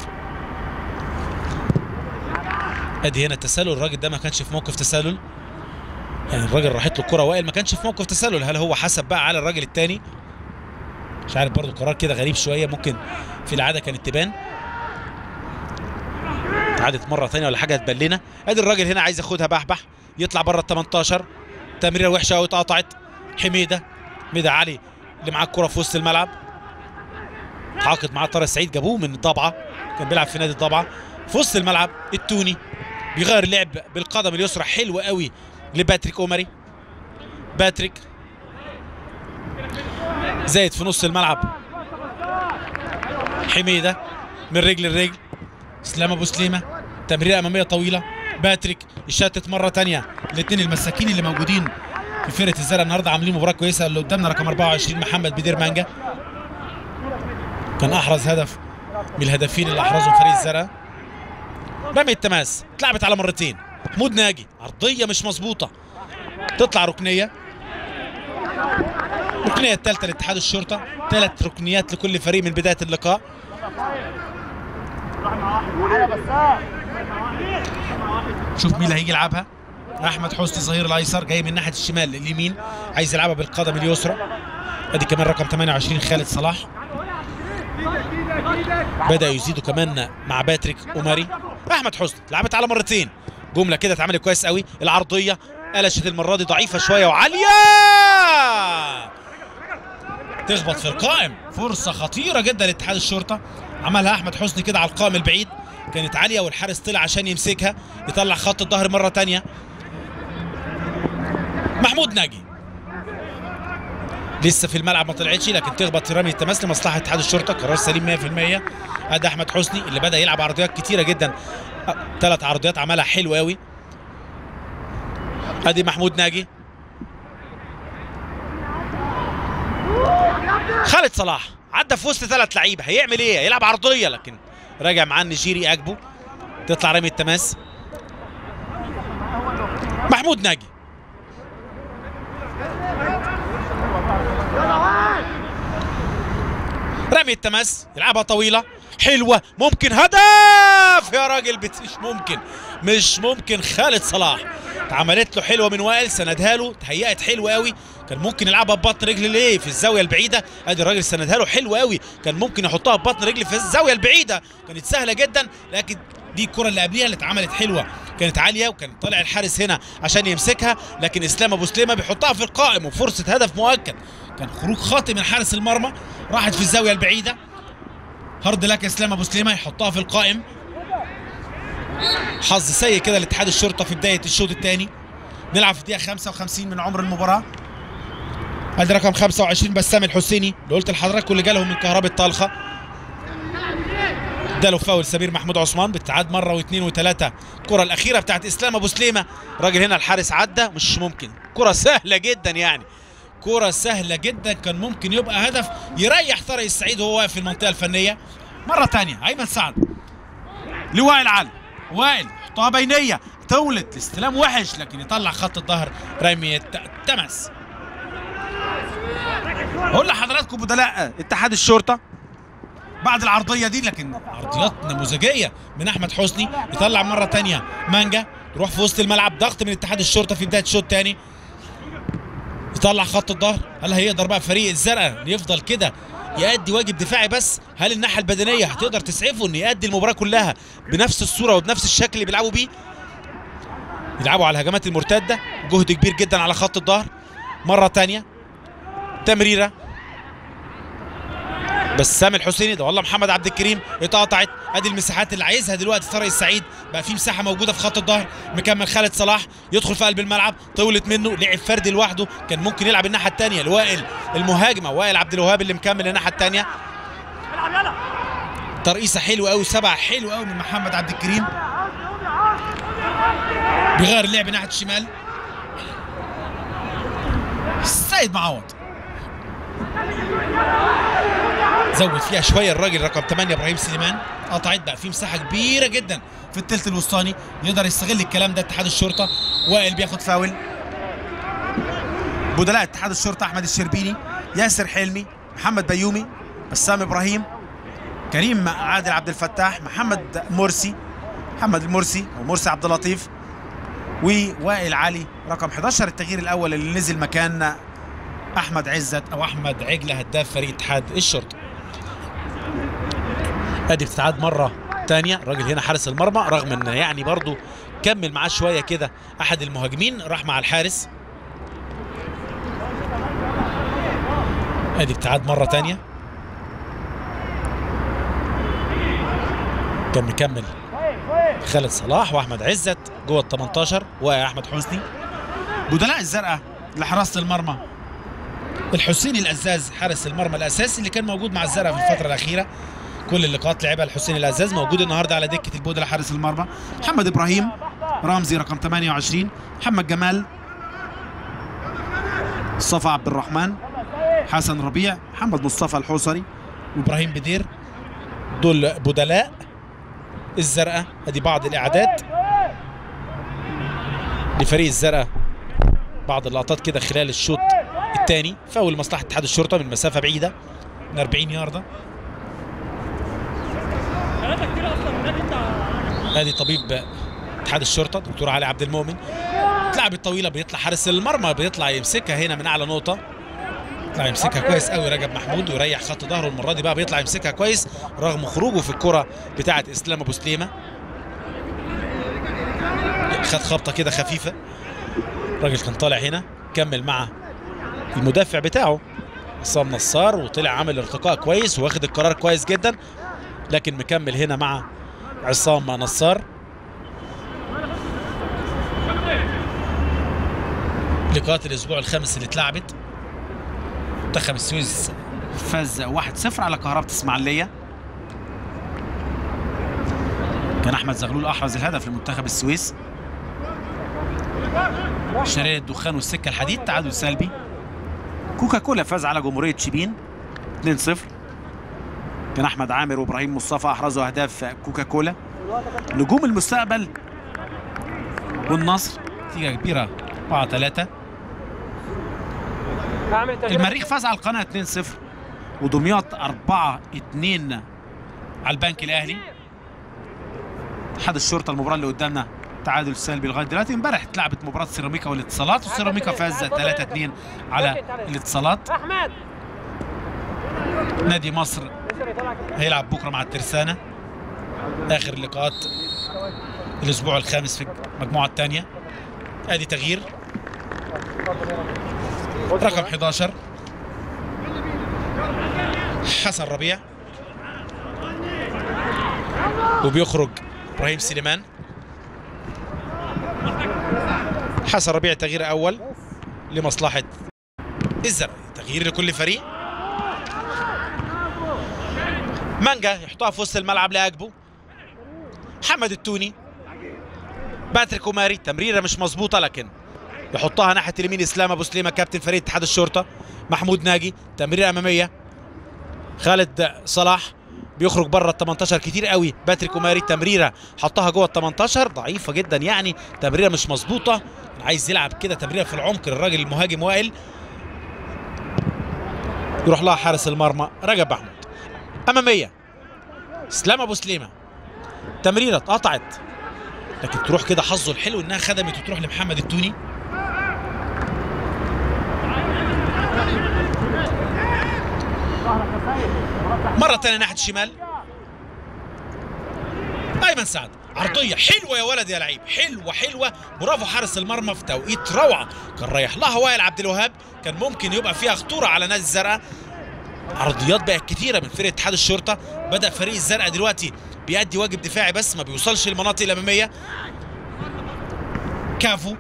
Speaker 1: ادي هنا التسلل الراجل ده ما كانش في موقف تسلل يعني الراجل راحت له الكره وائل ما كانش في موقف تسلل هل هو حسب بقى على الراجل الثاني مش عارف برضو قرار كده غريب شويه ممكن في العاده كانت تبان عادت مره ثانيه ولا حاجه تبان لنا ادي الراجل هنا عايز ياخدها بحبح يطلع بره ال 18 تمريره وحشه قوي اتقطعت حميده حميده علي اللي معاه الكره في وسط الملعب تعاقد معاه طارق سعيد جابوه من الضبعه كان بيلعب في نادي الضبعه في وسط الملعب التوني بيغير اللعب بالقدم اليسرى حلو قوي لباتريك اومري باتريك زايد في نص الملعب حميده من رجل لرجل اسلام ابو سليمه تمريره اماميه طويله باتريك يشتت مره تانية الاثنين المساكين اللي موجودين في فرقه الزرع النهارده عاملين مباراه كويسه اللي قدامنا رقم 24 محمد بدير مانجا كان احرز هدف من الهدفين اللي احرزهم فريق الزرع رمي التماس اتلعبت على مرتين محمود ناجي عرضيه مش مظبوطه تطلع ركنيه الركنيه الثالثه لاتحاد الشرطه ثلاث ركنيات لكل فريق من بدايه اللقاء شوف مين اللي هيجي يلعبها احمد حسني ظهير الايسر جاي من ناحيه الشمال اليمين عايز يلعبها بالقدم اليسرى ادي كمان رقم 28 خالد صلاح بدا يزيدوا كمان مع باتريك اوماري احمد حسني لعبت على مرتين جمله كده اتعملت كويس قوي العرضيه قلشت المره دي ضعيفه شويه وعاليه تخبط في القائم فرصه خطيره جدا لاتحاد الشرطه عملها احمد حسني كده على القائم البعيد كانت عاليه والحارس طلع عشان يمسكها يطلع خط الظهر مره تانية محمود ناجي لسه في الملعب ما طلعتش لكن تخبط في رمي التماس لمصلحه اتحاد الشرطه قرار سليم 100% ادي احمد حسني اللي بدا يلعب عرضيات كتيره جدا ثلاث عرضيات عملها حلو قوي ادي محمود ناجي خالد صلاح عدى في وسط ثلاث لعيبه هيعمل ايه هيلعب عرضيه لكن راجع معاه النيجيري اجبو تطلع رمي التماس محمود ناجي رمي التماس يلعبها طويلة حلوة ممكن هدف يا راجل بت... مش ممكن مش ممكن خالد صلاح اتعملت له حلوة من وائل سندها له تهيأت حلوة قوي كان ممكن يلعبها ببطن رجل ليه في الزاوية البعيدة ادي الراجل سندها له حلوة قوي كان ممكن يحطها ببطن رجل في الزاوية البعيدة كانت سهلة جدا لكن دي الكرة اللي قبليها اللي اتعملت حلوة كانت عالية وكان طالع الحارس هنا عشان يمسكها لكن اسلام ابو سليمة بيحطها في القائم وفرصة هدف مؤكد كان خروج خاطئ من حارس المرمى راحت في الزاوية البعيدة هارد لك اسلام ابو سليمة يحطها في القائم حظ سيء كده لاتحاد الشرطة في بداية الشوط الثاني نلعب في الدقيقة 55 من عمر المباراة ادي رقم 25 بسام الحسيني اللي قلت لحضراتكم اللي جالهم من كهرباء طلخه اداله فاول سمير محمود عثمان بالتعاد مره واثنين وثلاثه الكره الاخيره بتاعت اسلام ابو سليمه راجل هنا الحارس عدى مش ممكن كره سهله جدا يعني كرة سهلة جدا كان ممكن يبقى هدف يريح طارق السعيد وهو واقف في المنطقة الفنية مرة تانية أيمن سعد لوائل علي وائل حطها بينية تولد الاستلام وحش لكن يطلع خط الظهر رمية تمس اقول لحضراتكم بدلاء اتحاد الشرطه بعد العرضيه دي لكن عرضيات نموذجيه من احمد حسني يطلع مره تانية مانجا يروح في وسط الملعب ضغط من اتحاد الشرطه في بدايه الشوط الثاني يطلع خط الظهر هل هيقدر بقى فريق الزرقاء يفضل كده يأدي واجب دفاعي بس هل الناحيه البدنيه هتقدر تسعفه انه يأدي المباراه كلها بنفس الصوره وبنفس الشكل اللي بيلعبوا بيه يلعبوا على الهجمات المرتده جهد كبير جدا على خط الظهر مره تانية تمريره بسام الحسيني ده والله محمد عبد الكريم اتقطعت ادي المساحات اللي عايزها دلوقتي طارق السعيد بقى في مساحه موجوده في خط الظهر مكمل خالد صلاح يدخل في قلب الملعب طولت منه لعب فردي لوحده كان ممكن يلعب الناحيه الثانيه لوائل المهاجم او وائل عبد الوهاب اللي مكمل الناحيه الثانيه ترقيصه حلو قوي سبع حلو قوي من محمد عبد الكريم بيغير اللعب ناحيه الشمال السيد معوض زود فيها شويه الراجل رقم 8 ابراهيم سليمان قطعت بقى في مساحه كبيره جدا في الثلث الوسطاني يقدر يستغل الكلام ده اتحاد الشرطه وائل بياخد فاول بدلاء اتحاد الشرطه احمد الشربيني ياسر حلمي محمد بيومي بسام ابراهيم كريم عادل عبد الفتاح محمد مرسي محمد المرسي او مرسي عبد اللطيف ووائل علي رقم 11 التغيير الاول اللي نزل مكان احمد عزت او احمد عجله هداف فريق اتحاد الشرطه ادي بتتعاد مره تانية الراجل هنا حارس المرمى رغم ان يعني برضو كمل معاه شويه كده احد المهاجمين راح مع الحارس ادي بتعاد مره تانية كان مكمل خالد صلاح واحمد عزت جوه ال 18 واحمد حسني بدلاء الزرقاء لحراسه المرمى الحسيني الازاز حارس المرمى الاساسي اللي كان موجود مع الزرقاء في الفتره الاخيره كل اللقاءات لعبها الحسيني الازاز موجود النهارده على دكه البودلة حارس المرمى محمد ابراهيم رمزي رقم 28 محمد جمال مصطفى عبد الرحمن حسن ربيع محمد مصطفى الحوصري وابراهيم بدير دول بدلاء الزرقاء ادي بعض الاعداد لفريق الزرقاء بعض اللقطات كده خلال الشوط الثاني فاول مصلحه اتحاد الشرطه من مسافه بعيده من 40 يارده ادي طبيب اتحاد الشرطه دكتور علي عبد المؤمن اتلعب الطويله بيطلع حارس المرمى بيطلع يمسكها هنا من اعلى نقطه يطلع يمسكها كويس قوي رجب محمود ويريح خط ظهره المره دي بقى بيطلع يمسكها كويس رغم خروجه في الكره بتاعه اسلام ابو سليمه خد خبطه كده خفيفه الراجل كان طالع هنا كمل مع المدافع بتاعه عصام نصار وطلع عامل ارتقاء كويس واخد القرار كويس جدا لكن مكمل هنا مع عصام نصار لقاءات الاسبوع الخامس اللي اتلعبت منتخب السويس فاز 1-0 على كهرباء اسماعيليه كان احمد زغلول احرز الهدف لمنتخب السويس شرير الدخان والسكه الحديد تعادل سلبي كوكا كولا فاز على جمهوريه شبين 2-0 كان احمد عامر وابراهيم مصطفى احرزوا اهداف كوكا كولا نجوم المستقبل والنصر نتيجه كبيره 4 3 المريخ فاز على القناه 2-0 ودمياط 4 2 على البنك الاهلي اتحاد الشرطه المباراه اللي قدامنا تعادل سلبي لغايه دلوقتي امبارح اتلعبت مباراه سيراميكا والاتصالات وسيراميكا فاز 3 2 على الاتصالات
Speaker 2: احمد
Speaker 1: نادي مصر هيلعب بكره مع الترسانه اخر اللقاءات الاسبوع الخامس في المجموعه الثانيه ادي تغيير رقم 11 حسن ربيع وبيخرج ابراهيم سليمان حسن ربيع تغيير اول لمصلحه الزرع تغيير لكل فريق مانجا يحطها في وسط الملعب لاجبو محمد التوني باتريك وماري تمريره مش مظبوطه لكن يحطها ناحيه اليمين اسلام ابو سليمه كابتن فريق اتحاد الشرطه محمود ناجي تمريره اماميه خالد صلاح بيخرج بره ال 18 كتير قوي باتريك اوماري تمريره حطها جوه ال 18 ضعيفه جدا يعني تمريره مش مظبوطه عايز يلعب كده تمريره في العمق الراجل المهاجم وائل يروح لها حارس المرمى رجب محمود اماميه اسلام ابو سليمه تمريره اتقطعت لكن تروح كده حظه الحلو انها خدمت وتروح لمحمد التوني مرة تانية ناحية الشمال أيمن سعد عرضية حلوة يا ولد يا لعيب حلوة حلوة برافو حارس المرمى في توقيت روعة كان رايح لها وائل عبد الوهاب كان ممكن يبقى فيها خطورة على نادي الزرقاء عرضيات بقت كتيرة من فرقة اتحاد الشرطة بدأ فريق الزرقاء دلوقتي بيأدي واجب دفاعي بس ما بيوصلش للمناطق الأمامية كافو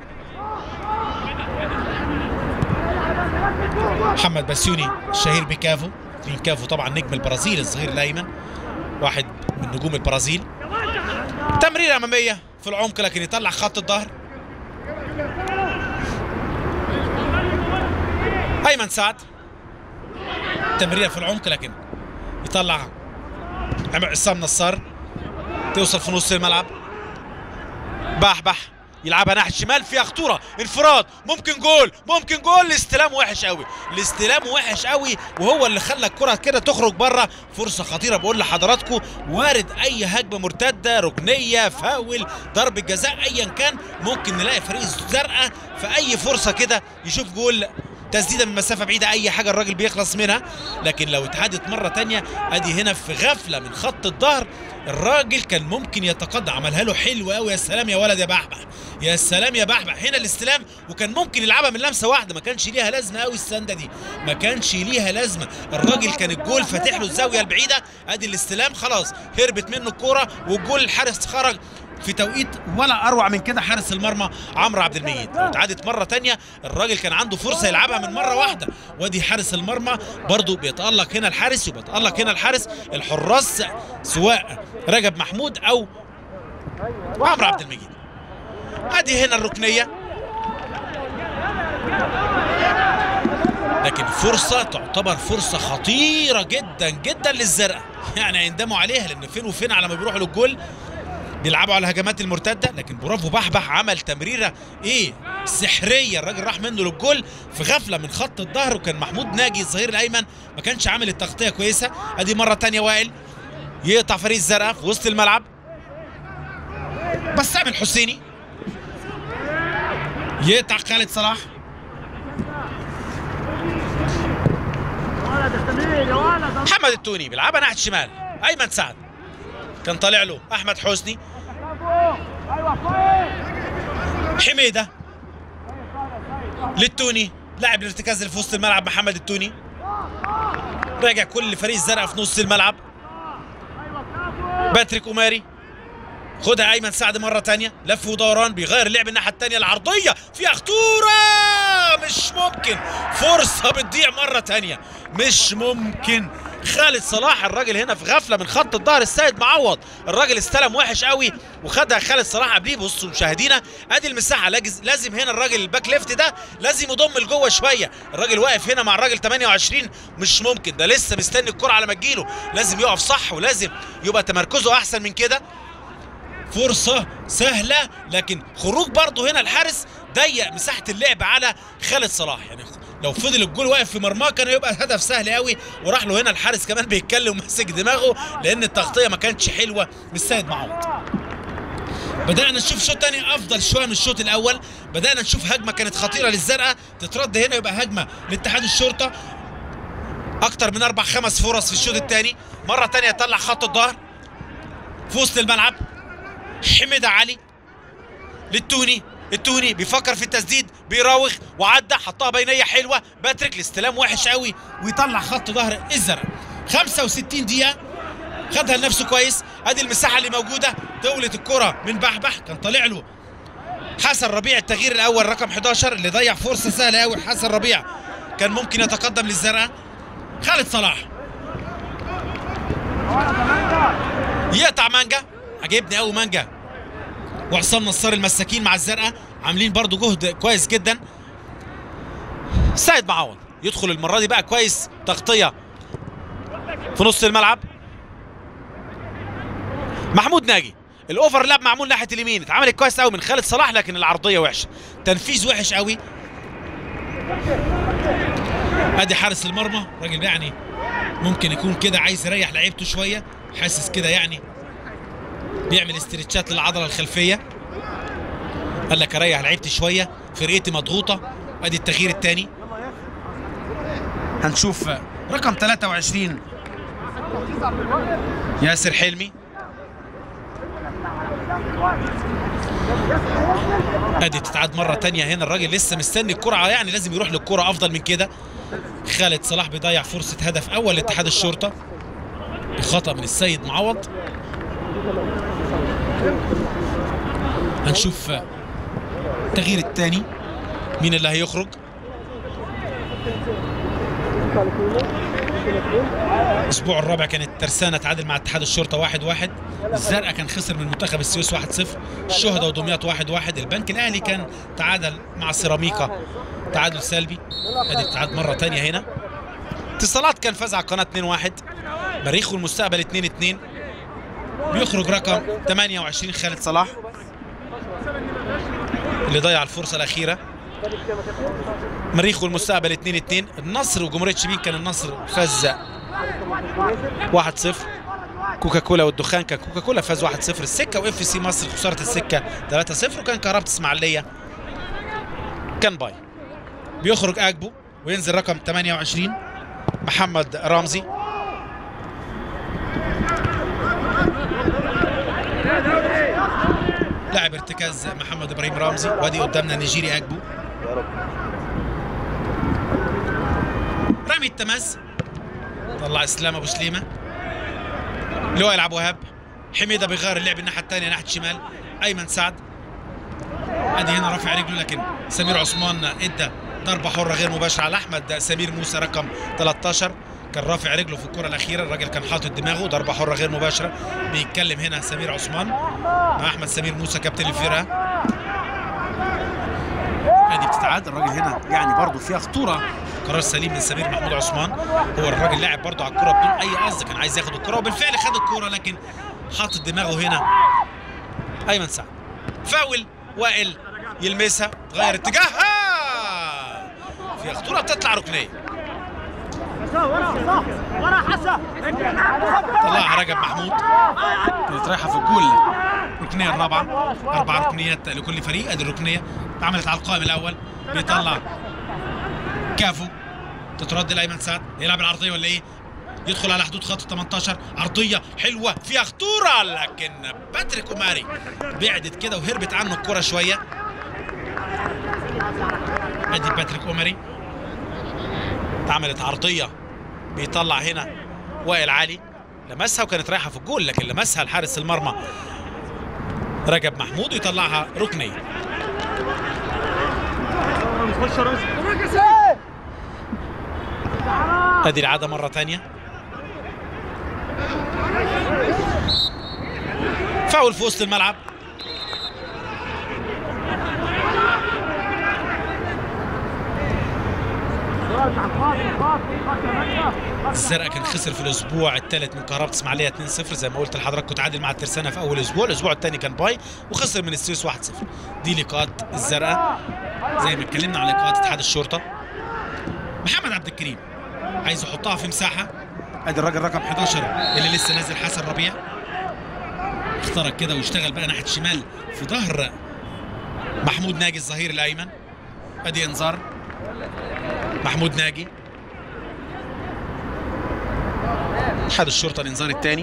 Speaker 1: محمد بسيوني الشهير بكافو مين كافو طبعا نجم البرازيل الظهير الايمن واحد من نجوم البرازيل تمريره اماميه في العمق لكن يطلع خط الظهر ايمن سعد تمريره في العمق لكن يطلع عصام نصار توصل في نص الملعب بحبح يلعبها ناحيه الشمال فيها خطوره انفراد ممكن جول ممكن جول الاستلام وحش قوي الاستلام وحش قوي وهو اللي خلى الكره كده تخرج بره فرصه خطيره بقول لحضراتكم وارد اي هجمه مرتده ركنيه فاول ضربه جزاء ايا كان ممكن نلاقي فريق الزرقاء في اي فرصه كده يشوف جول تسديده من مسافه بعيده اي حاجه الراجل بيخلص منها لكن لو اتعادت مره تانية ادي هنا في غفله من خط الظهر الراجل كان ممكن يتقدم عملها له حلو قوي يا سلام يا ولد يا بحبح يا سلام يا بحبح هنا الاستلام وكان ممكن يلعبها من لمسه واحده ما كانش ليها لازمه قوي السنده دي ما كانش ليها لازمه الراجل كان الجول فاتح له الزاويه البعيده ادي الاستلام خلاص هربت منه الكوره والجول الحارس خرج في توقيت ولا اروع من كده حارس المرمى عمرو عبد المجيد لو اتعادت مره تانية الراجل كان عنده فرصه يلعبها من مره واحده وادي حارس المرمى برضو بيتالق هنا الحارس وبيتالق هنا الحارس الحراس سواء رجب محمود او عمرو عبد المجيد ادي هنا الركنيه لكن فرصة تعتبر فرصة خطيرة جدا جدا للزرقاء يعني هيندموا عليها لأن فين وفين على ما بيروحوا للجول بيلعبوا على الهجمات المرتده لكن برافو بحبح عمل تمريره ايه سحريه الراجل راح منه للجول في غفله من خط الظهر وكان محمود ناجي الظهير الايمن ما كانش عامل التغطيه كويسه ادي مره تانية وائل يقطع فريق الزرقاء في وسط الملعب بسام الحسيني يقطع خالد صلاح محمد التوني بيلعبها ناحيه الشمال ايمن سعد كان طالع له احمد حسني حميده للتوني لاعب الارتكاز اللي في وسط الملعب محمد التوني راجع كل فريق الزرقاء في نص الملعب باتريك أماري خدها أيمن سعد مرة تانية لف ودوران بيغير اللعب الناحية التانية العرضية فيها خطورة مش ممكن فرصة بتضيع مرة تانية مش ممكن خالد صلاح الراجل هنا في غفله من خط الظهر السيد معوض الراجل استلم وحش قوي وخدها خالد صلاح قبليه بصوا مشاهدينا ادي المساحه لازم هنا الراجل الباك ليفت ده لازم يضم لجوه شويه الراجل واقف هنا مع الراجل 28 مش ممكن ده لسه مستني الكره على ما تجيله لازم يقف صح ولازم يبقى تمركزه احسن من كده فرصة سهلة لكن خروج برضه هنا الحارس ضيق مساحة اللعب على خالد صلاح يعني لو فضل الجول واقف في مرماه كان هيبقى الهدف سهل قوي وراح له هنا الحارس كمان بيتكلم وماسك دماغه لان التغطيه ما كانتش حلوه من السيد معوض بدأنا نشوف شوط تاني أفضل شوية من الشوط الأول، بدأنا نشوف هجمة كانت خطيرة للزرقاء تترد هنا يبقى هجمة لاتحاد الشرطة أكتر من أربع خمس فرص في الشوط الثاني، مرة تانية يطلع خط الظهر في وسط الملعب حميدة علي للتوني التوني بيفكر في التسديد بيراوغ وعدى حطها بينيه حلوه باتريك الاستلام وحش قوي ويطلع خط ظهر الزرق 65 دقيقه خدها لنفسه كويس ادي المساحه اللي موجوده دولة الكره من بحبح كان طالع له حسن ربيع التغيير الاول رقم 11 اللي ضيع فرصه سهله قوي حسن ربيع كان ممكن يتقدم للزرقاء خالد صلاح يقطع مانجا عجبني قوي مانجا وعصام نصار المساكين مع الزرقاء عاملين برضو جهد كويس جدا سيد معوض يدخل المره دي بقى كويس تغطيه في نص الملعب محمود ناجي الاوفرلاب معمول ناحيه اليمين اتعملت كويس قوي من خالد صلاح لكن العرضيه وحشه تنفيذ وحش قوي ادي حارس المرمى راجل يعني ممكن يكون كده عايز يريح لعيبته شويه حاسس كده يعني بيعمل استرتشات للعضله الخلفيه قال لك اريح لعيبتي شويه فرقتي مضغوطه ادي التغيير الثاني هنشوف رقم 23 ياسر حلمي ادي تتعاد مره تانية هنا الراجل لسه مستني الكرة يعني لازم يروح للكرة افضل من كده خالد صلاح بيضيع فرصة هدف اول لاتحاد الشرطة بخطأ من السيد معوض هنشوف التغيير الثاني مين اللي هيخرج الاسبوع الرابع كانت ترسانة تعادل مع اتحاد الشرطة واحد واحد الزرقاء كان خسر من منتخب السويس 1-0 الشهداء ودمياط 1-1 واحد واحد. البنك الاهلي كان تعادل مع سيراميكا تعادل سلبي ادي ابتعاد مره ثانيه هنا اتصالات كان فاز على قناه 2-1 مريخ والمستقبل 2-2 بيخرج رقم 28 خالد صلاح اللي ضيع الفرصه الاخيره مريخ والمستقبل 2-2 النصر وجمهوريه شبين كان النصر فاز 1-0 كوكاكولا والدخان كان كوكاكولا فاز 1-0 السكه واف سي مصر خساره السكه 3-0 وكان كهربة اسماعيليه كان باي بيخرج اجبو وينزل رقم 28 محمد رمزي لاعب ارتكاز محمد ابراهيم رمزي وادي قدامنا نيجيري اجبو رمي التماس طلع اسلام ابو سليمه لواء يلعب وهاب حميده بيغير اللعب الناحيه الثانيه ناحيه الشمال ايمن سعد ادي هنا رافع رجله لكن سمير عثمان ادى ضربه حره غير مباشره على احمد سمير موسى رقم 13 كان رافع رجله في الكره الاخيره الراجل كان حاطط دماغه ضربه حره غير مباشره بيتكلم هنا سمير عثمان مع احمد سمير موسى كابتن الفرقه ادي بتتعاد الراجل هنا يعني برضه فيها خطوره قرار سليم من سمير محمود عثمان هو الراجل لاعب برضه على الكره بدون اي قصد كان عايز ياخد الكره وبالفعل خد الكره لكن حاطط دماغه هنا ايمن سعد فاول وائل يلمسها تغير اتجاهها فيها خطوره بتطلع ركنيه طلعها رجب محمود كانت رايحه في الجول الركنيه الرابعه اربع ركنيات لكل فريق ادي الركنيه اتعملت على القائم الاول بيطلع كافو تترد لايمن سعد يلعب العرضيه ولا ايه؟ يدخل على حدود خط 18 عرضيه حلوه فيها خطوره لكن باتريك اوماري بعدت كده وهربت عنه الكره شويه ادي باتريك اوماري اتعملت عرضيه بيطلع هنا وائل علي لمسها وكانت رايحه في الجول لكن لمسها الحارس المرمى رجب محمود ويطلعها ركنيه ادي العاده مره ثانيه فاول في وسط الملعب الزرقاء كان خسر في الاسبوع الثالث من كهرباء اسماعيليه 2-0 زي ما قلت لحضراتكم تعادل مع الترسانه في اول اسبوع الاسبوع الثاني كان باي وخسر من السويس 1-0 دي لقاءات الزرقاء زي ما اتكلمنا عن لقاءات اتحاد الشرطه محمد عبد الكريم عايز يحطها في مساحه ادي الراجل رقم 11 اللي لسه نازل حسن ربيع اخترق كده واشتغل بقى ناحيه الشمال في ظهر محمود ناجي الظهير الايمن ادي انذار محمود ناجي اتحاد الشرطه الانذار الثاني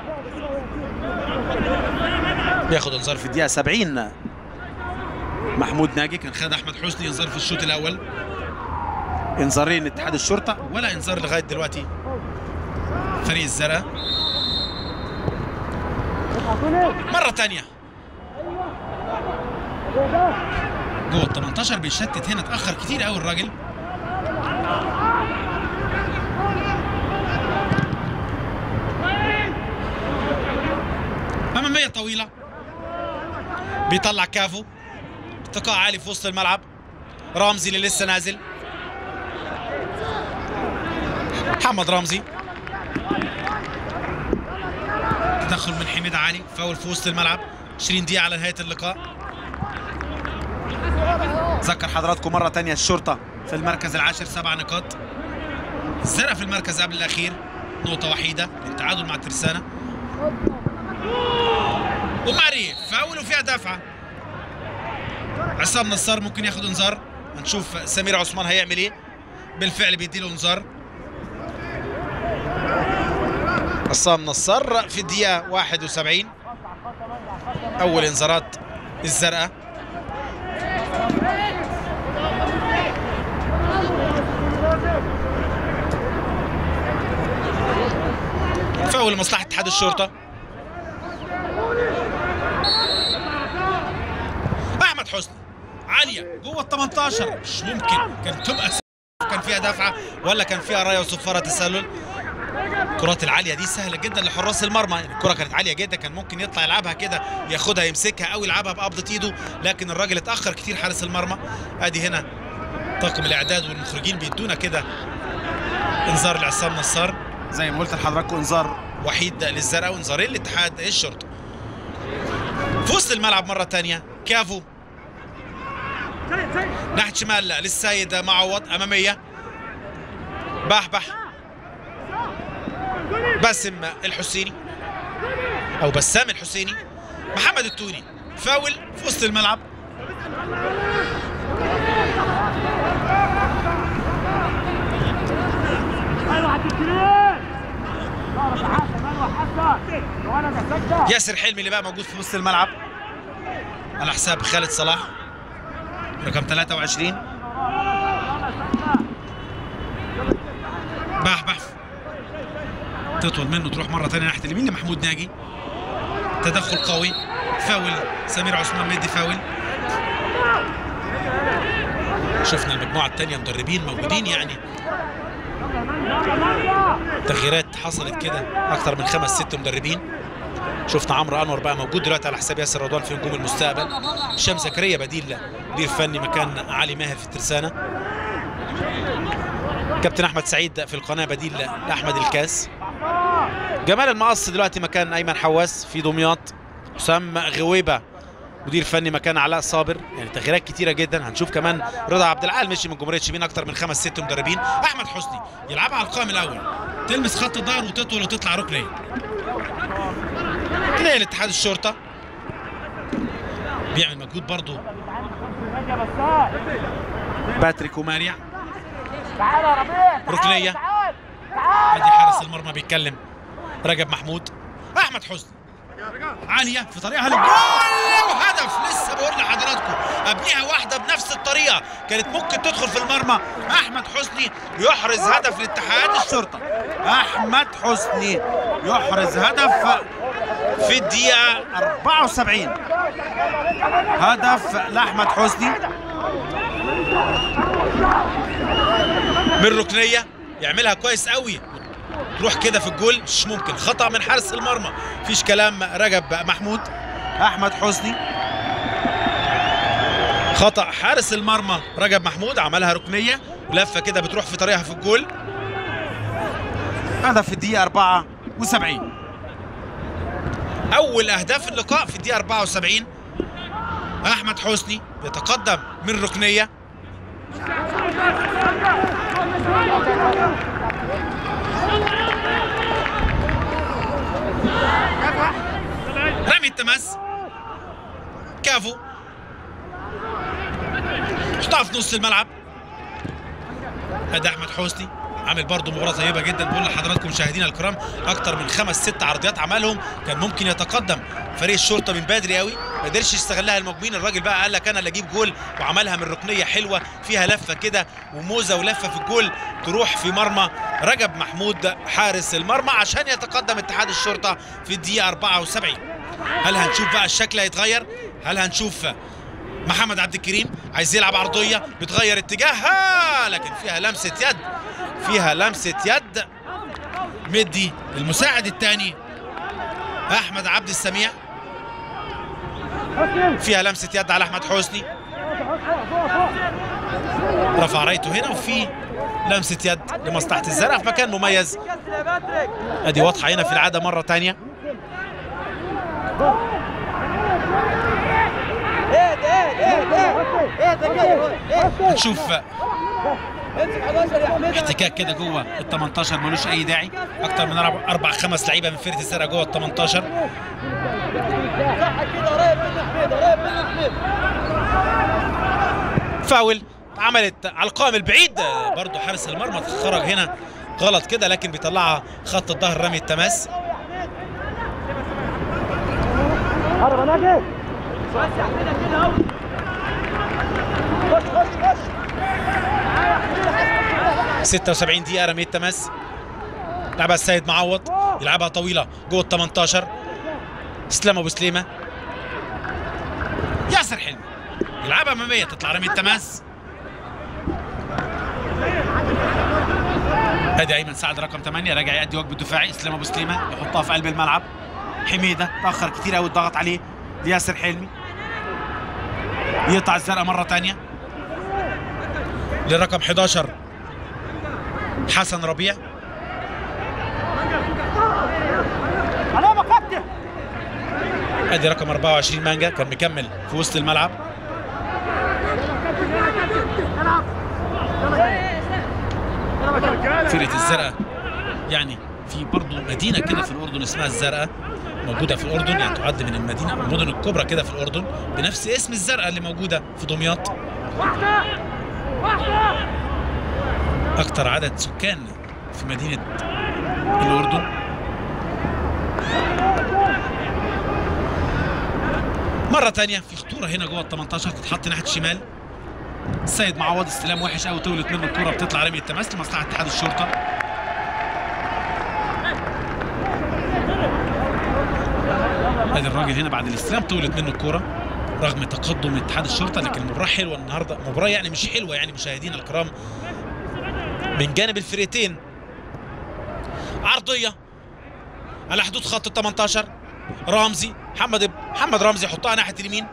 Speaker 1: بياخد انذار في الدقيقه 70 محمود ناجي كان خد احمد حسني انذار في الشوط الاول انذارين اتحاد الشرطه ولا انذار لغايه دلوقتي فريق الزرقاء مره ثانيه جوه ال 18 بيشتت هنا اتاخر كتير قوي الراجل اماميه طويله بيطلع كافو ارتقاء عالي في وسط الملعب رمزي اللي لسه نازل محمد رمزي تدخل من حميد علي فاول في وسط الملعب 20 دقيقة على نهاية اللقاء ذكر حضراتكم مرة تانية الشرطة في المركز العاشر سبع نقاط الزرقاء في المركز قبل الأخير نقطة وحيدة للتعادل مع ترسانة وماري فاول وفيها دفعة عصام نصار ممكن ياخد انذار هنشوف سمير عثمان هيعمل ايه بالفعل بيديله انذار عصام نصار في الدقيقة 71 أول انذارات الزرقاء فاول لمصلحة اتحاد الشرطة أحمد حسني عالية جوه ال 18 مش ممكن كان تبقى س- كان فيها دفعة ولا كان فيها راية وصفارة تسلل الكرات العالية دي سهلة جدا لحراس المرمى يعني الكرة كانت عالية جدا كان ممكن يطلع يلعبها كده ياخدها يمسكها أو يلعبها بقبضة إيده لكن الراجل اتأخر كتير حارس المرمى أدي هنا طاقم الإعداد والمخرجين بيدونا كده انذار لعصام نصار زي ما قلت لحضراتكم انذار وحيد للزرقاء وانذارين لاتحاد الشرطة في وسط الملعب مرة تانية كافو ناحية شمال للسيد معوض أمامية بحبح باسم الحسيني أو بسام الحسيني محمد التوني فاول في وسط الملعب
Speaker 2: ايوه عبد الكريم ضرب حسن ايوه حسن وانا مسكتها
Speaker 1: ياسر حلمي اللي بقى موجود في وسط الملعب على حساب خالد صلاح رقم 23 بحبح تطول منه تروح مره ثانيه ناحيه اليمين لمحمود ناجي تدخل قوي فاول سمير عثمان مدي فاول شفنا المجموعه الثانيه مدربين موجودين يعني تغييرات حصلت كده اكثر من خمس ست مدربين شفنا عمرو انور بقى موجود دلوقتي على حساب ياسر رضوان في نجوم المستقبل هشام زكريا بديل مدير فني مكان علي ماهر في الترسانه كابتن احمد سعيد في القناه بديل لاحمد الكاس جمال المقص دلوقتي مكان ايمن حواس في دمياط حسام غويبه مدير فني مكان علاء صابر يعني تغييرات كتيره جدا هنشوف كمان رضا عبد العال مشي من جمهوريه شبين اكتر من خمس ست مدربين احمد حسني يلعبها على القائم الاول تلمس خط الظهر وتطول وتطلع ركنيه تلاقي الاتحاد الشرطه بيعمل مجهود برضه باتريك وماريا
Speaker 2: تعال يا ربيع تعال،
Speaker 1: ركنية.
Speaker 2: تعال تعال
Speaker 1: ادي حارس المرمى بيتكلم رجب محمود احمد حسني عاليه في طريقها للجول وهدف لسه بقول لحضراتكم قبليها واحده بنفس الطريقه كانت ممكن تدخل في المرمى احمد حسني يحرز هدف لاتحاد الشرطه احمد حسني يحرز هدف في الدقيقه 74 هدف لاحمد حسني من ركنيه يعملها كويس قوي تروح كده في الجول مش ممكن خطا من حارس المرمى مفيش كلام رجب محمود احمد حسني خطا حارس المرمى رجب محمود عملها ركنيه ولفه كده بتروح في طريقها في الجول هدف في الدقيقه 74 اول اهداف اللقاء في الدقيقه 74 احمد حسني يتقدم من ركنيه رمي التماس كافو حطها في نص الملعب ادي احمد حسني عامل برضه مباراه طيبه جدا بقول لحضراتكم مشاهدينا الكرام اكتر من خمس ست عرضيات عملهم كان ممكن يتقدم فريق الشرطه من بدري قوي ما قدرش يستغلها المهاجمين الراجل بقى قال لك انا اللي اجيب جول وعملها من ركنيه حلوه فيها لفه كده وموزه ولفه في الجول تروح في مرمى رجب محمود حارس المرمى عشان يتقدم اتحاد الشرطه في الدقيقه 74 هل هنشوف بقى الشكل هيتغير هل هنشوف محمد عبد الكريم عايز يلعب عرضيه بتغير اتجاهها لكن فيها لمسه يد فيها لمسه يد مدي المساعد الثاني احمد عبد السميع فيها لمسه يد على احمد حسني رفع رايته هنا وفي لمسه يد لمصلحه الزرقاء في مكان مميز ادي واضحه هنا في العاده مره تانية
Speaker 3: اهدى اهدى اهدى اهدى كده
Speaker 1: نشوف
Speaker 3: امسك 11 يا حميد
Speaker 1: احتكاك كده جوه ال 18 ملوش اي داعي اكتر من اربع اربع خمس لعيبه من فرقه الزرقاء جوه ال 18
Speaker 3: صح كده قريب منه حميد قريب منه حميد
Speaker 1: فاول عملت على القائم البعيد برضو حارس المرمى خرج هنا غلط كده لكن بيطلعها خط الظهر رمي التماس
Speaker 2: هرب انا جيت
Speaker 3: وسع كده كده اهو خش خش خش
Speaker 1: 76 دقيقة رمية تماس لعبها السيد معوض يلعبها طويلة جوه ال 18 اسلام ابو سليمة ياسر حلمي يلعبها امامية تطلع رمية تماس ادي ايمن سعد رقم 8 راجع يأدي واجب الدفاعي اسلام ابو سليمة يحطها في قلب الملعب حميدة تأخر كتير قوي الضغط عليه لياسر حلمي يقطع الزرقاء مرة تانية لرقم 11 حسن ربيع
Speaker 2: انا بقتل
Speaker 1: ادي رقم 24 مانجا كان مكمل في وسط الملعب فرقه الزرقاء يعني في برضه مدينه كده في الاردن اسمها الزرقاء موجوده في الاردن يعني تعد من المدينه المدن الكبرى كده في الاردن بنفس اسم الزرقاء اللي موجوده في دمياط اكتر عدد سكان في مدينه الاردن مرة تانية في خطورة هنا جوه ال 18 تتحط ناحية الشمال السيد معوض استلام وحش قوي طولت منه الكرة بتطلع رمي التماس لمصلحة اتحاد الشرطة ادي الراجل هنا بعد الاستلام طولت منه الكرة رغم تقدم اتحاد الشرطة لكن المباراة حلوة النهاردة مباراة يعني مش حلوة يعني مشاهدينا الكرام من جانب الفرقتين عرضية على حدود خط ال 18 رمزي محمد محمد رمزي يحطها ناحيه اليمين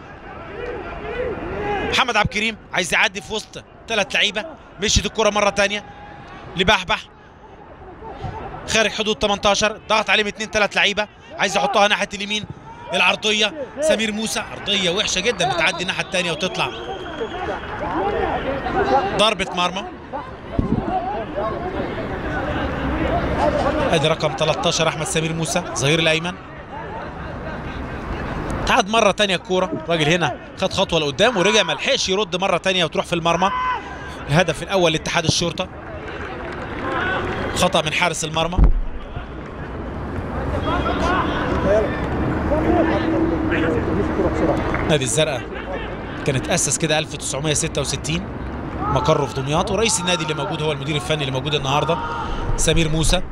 Speaker 1: محمد عبد الكريم عايز يعدي في وسط ثلاث لعيبه مشيت الكره مره تانية لبحبح خارج حدود 18 ضغط عليه من اثنين ثلاث لعيبه عايز يحطها ناحيه اليمين العرضيه سمير موسى عرضيه وحشه جدا بتعدي الناحيه الثانيه وتطلع ضربه مرمى ادي رقم 13 احمد سمير موسى ظهير الايمن تعاد مرة تانية الكورة الراجل هنا خد خطوة لقدام ورجع ما لحقش يرد مرة تانية وتروح في المرمى الهدف الأول لاتحاد الشرطة خطأ من حارس المرمى نادي الزرقاء كان اتأسس كده 1966 مقره في دمياط ورئيس النادي اللي موجود هو المدير الفني اللي موجود النهارده سمير موسى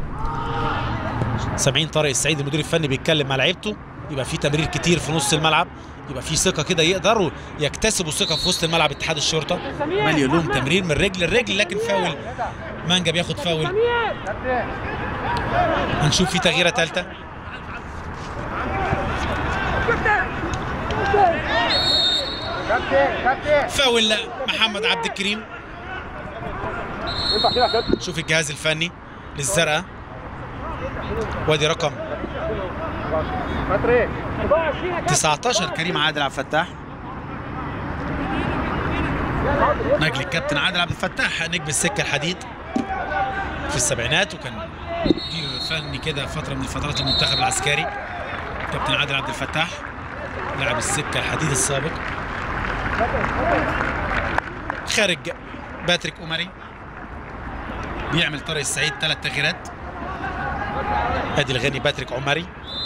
Speaker 1: سامعين طارق السعيد المدير الفني بيتكلم مع لعيبته يبقى في تمرير كتير في نص الملعب يبقى في ثقه كده يقدروا يكتسبوا ثقه في وسط الملعب اتحاد الشرطه عمال يقول لهم تمرير من رجل لرجل لكن فاول مانجا بياخد فاول هنشوف في تغييره ثالثه
Speaker 2: كابتن كابتن
Speaker 1: فاول محمد عبد الكريم
Speaker 2: ينفع كده يا كابتن
Speaker 1: شوف الجهاز الفني للزرقاء وادي رقم
Speaker 2: فتري
Speaker 1: 19 كريم عادل عبد الفتاح نجل الكابتن عادل عبد الفتاح نجم السكه الحديد في السبعينات وكان مدير فني كده فتره من فترات المنتخب العسكري كابتن عادل عبد الفتاح لاعب السكه الحديد السابق خارج باتريك أمري بيعمل طارق السعيد ثلاث تغييرات ادي الغني باتريك عمري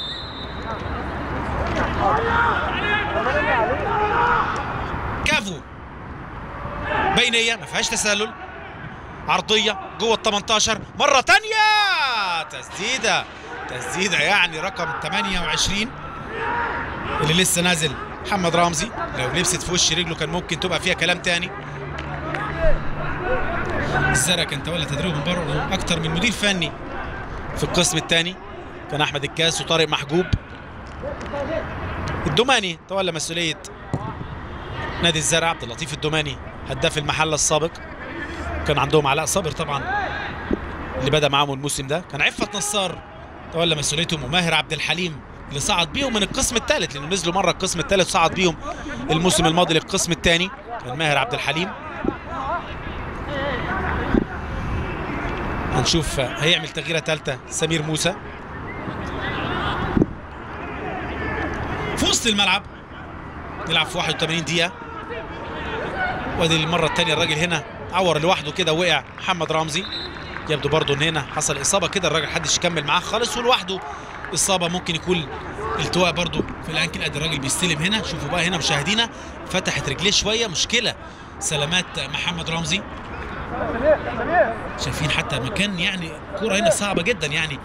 Speaker 1: كافو بينيه ما فيهاش تسلل عرضيه جوه ال 18 مره تانية تسديده تسديده يعني رقم 28 اللي لسه نازل محمد رمزي لو لبست في وش رجله كان ممكن تبقى فيها كلام تاني الزرقاء كان تولى تدريبه من بره اكتر من مدير فني في القسم الثاني كان احمد الكاس وطارق محجوب الدوماني تولى مسؤوليه نادي الزرع عبد اللطيف الدوماني هداف المحله السابق كان عندهم علاء صابر طبعا اللي بدا معاهم الموسم ده كان عفت نصار تولى مسؤوليتهم وماهر عبد الحليم اللي صعد بيهم من القسم الثالث لانه نزلوا مره القسم الثالث صعد بيهم الموسم الماضي للقسم الثاني كان ماهر عبد الحليم هنشوف هيعمل تغييره ثالثه سمير موسى في وسط الملعب نلعب في 81 دقيقه وادي المره الثانيه الراجل هنا عور لوحده كده وقع محمد رمزي يبدو برضه ان هنا حصل اصابه كده الراجل محدش يكمل معاه خالص ولوحده اصابه ممكن يكون التواء برضه في الانكل ادي الراجل بيستلم هنا شوفوا بقى هنا مشاهدينا فتحت رجليه شويه مشكله سلامات محمد رمزي شايفين حتى مكان يعني كرة هنا صعبة جدا يعني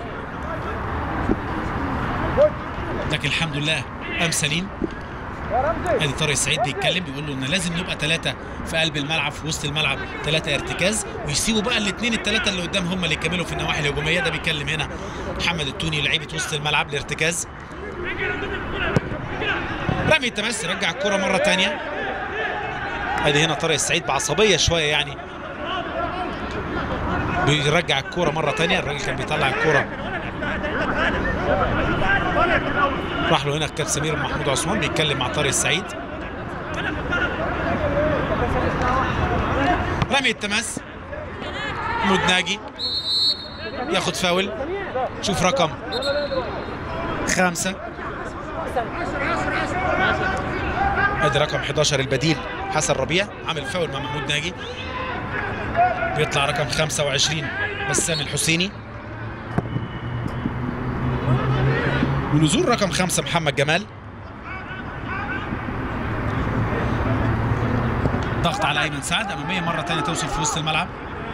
Speaker 1: لكن الحمد لله قام سليم ادي طارق السعيد بيتكلم بيقول له ان لازم نبقى ثلاثه في قلب الملعب في وسط الملعب ثلاثه ارتكاز ويسيبوا بقى الاثنين الثلاثه اللي قدام هم اللي يكملوا في النواحي الهجوميه ده بيتكلم هنا محمد التوني لعيبه وسط الملعب الارتكاز رمي التماس رجع الكره مره ثانيه ادي هنا طارق السعيد بعصبيه شويه يعني بيرجع الكوره مره ثانيه الراجل كان بيطلع الكوره راح له هنا الكابتن سمير محمود عثمان بيتكلم مع طارق السعيد رمي التماس محمود ناجي ياخد فاول شوف رقم خمسة ادي رقم 11 البديل حسن ربيع عامل فاول مع محمود ناجي بيطلع رقم 25 بسام الحسيني ونزول رقم خمسة محمد جمال ضغط على ايمن سعد اماميه مره ثانيه توصل في وسط الملعب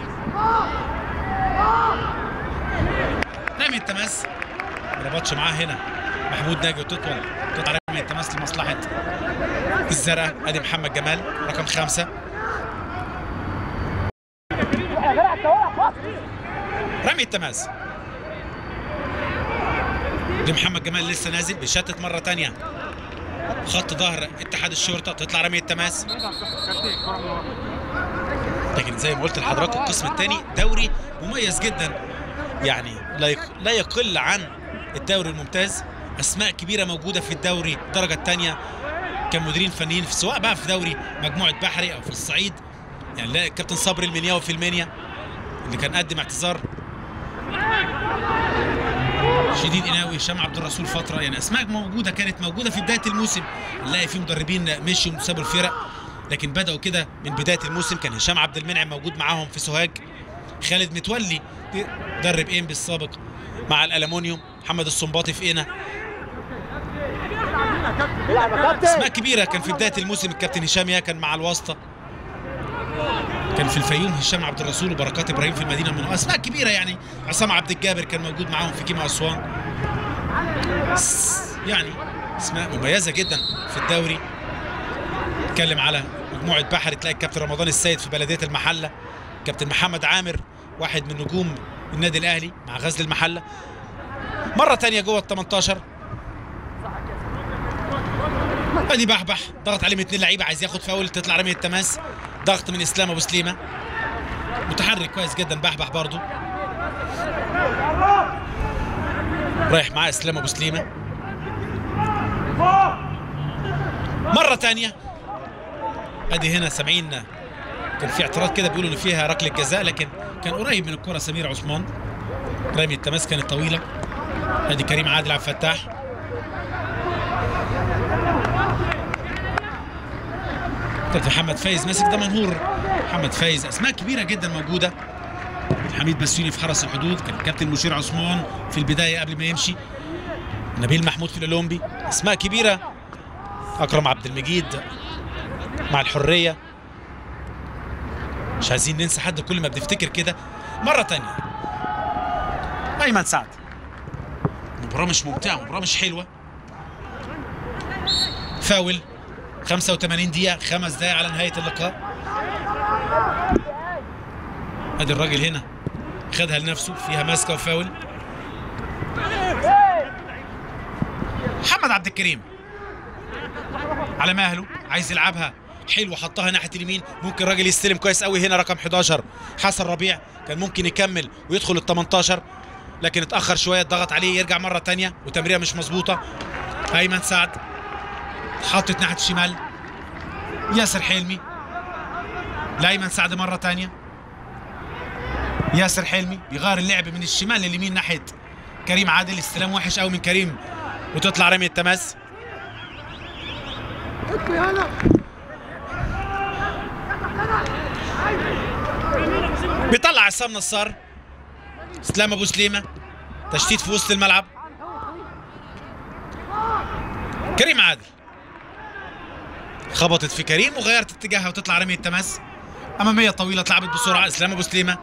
Speaker 1: رمي التماس ما ربطش معاه هنا محمود ناجي وتطول تطلع رمي التماس لمصلحه الزرقاء ادي محمد جمال رقم خمسة رمي التماس لمحمد جمال لسه نازل بيشتت مره تانية خط ظهر اتحاد الشرطه تطلع رمي التماس لكن زي ما قلت لحضراتكم القسم الثاني دوري مميز جدا يعني لا يق- لا يقل عن الدوري الممتاز اسماء كبيره موجوده في الدوري الدرجه الثانيه كمديرين فنيين في سواء بقى في دوري مجموعه بحري او في الصعيد يعني لا الكابتن صبري المنياوي في المنيا اللي كان قدم اعتذار شديد قناوي هشام عبد الرسول فتره يعني اسماء موجوده كانت موجوده في بدايه الموسم نلاقي في مدربين مشوا وسابوا الفرق لكن بداوا كده من بدايه الموسم كان هشام عبد المنعم موجود معاهم في سوهاج خالد متولي مدرب ام بالسابق مع الالومنيوم محمد الصنباطي في قنا اسماء كبيره كان في بدايه الموسم الكابتن هشام يا كان مع الواسطه كان في الفيوم هشام عبد الرسول وبركات ابراهيم في المدينه المنوره اسماء كبيره يعني عصام عبد الجابر كان موجود معاهم في كيما اسوان س- يعني اسماء مميزه جدا في الدوري اتكلم على مجموعه بحر تلاقي الكابتن رمضان السيد في بلديه المحله كابتن محمد عامر واحد من نجوم النادي الاهلي مع غزل المحله مره تانية جوه ال 18 ادي بحبح ضغط عليه من اتنين لعيبه عايز ياخد فاول تطلع رميه التماس ضغط من اسلام ابو سليمه متحرك كويس جدا بحبح برضو رايح معاه اسلام ابو سليمه مره تانية ادي هنا سامعين كان في اعتراض كده بيقولوا ان فيها ركله جزاء لكن كان قريب من الكره سمير عثمان رمي التماس كانت طويله ادي كريم عادل عبد الفتاح كابتن محمد فايز ماسك ده منهور محمد فايز اسماء كبيره جدا موجوده حميد بسيوني في حرس الحدود كان كابتن مشير عثمان في البدايه قبل ما يمشي نبيل محمود في الاولمبي اسماء كبيره اكرم عبد المجيد مع الحريه مش عايزين ننسى حد كل ما بنفتكر كده مره تانية ايمن سعد مباراه مش ممتعه مباراه مش حلوه فاول 85 دقيقة خمس دقايق على نهاية اللقاء ادي الراجل هنا خدها لنفسه فيها ماسكة وفاول محمد عبد الكريم على مهله عايز يلعبها حلو حطها ناحيه اليمين ممكن راجل يستلم كويس قوي هنا رقم 11 حسن ربيع كان ممكن يكمل ويدخل ال 18 لكن اتاخر شويه اتضغط عليه يرجع مره تانية وتمريره مش مظبوطه ايمن سعد حاطط ناحيه الشمال ياسر حلمي لايمن سعد مره تانية ياسر حلمي بيغير اللعب من الشمال لليمين ناحيه كريم عادل استلام وحش قوي من كريم وتطلع رميه التماس بيطلع عصام نصار اسلام ابو سليمه تشتيت في وسط الملعب كريم عادل خبطت في كريم وغيرت اتجاهها وتطلع رميه تماس اماميه طويله اتلعبت بسرعه اسلام ابو سليمه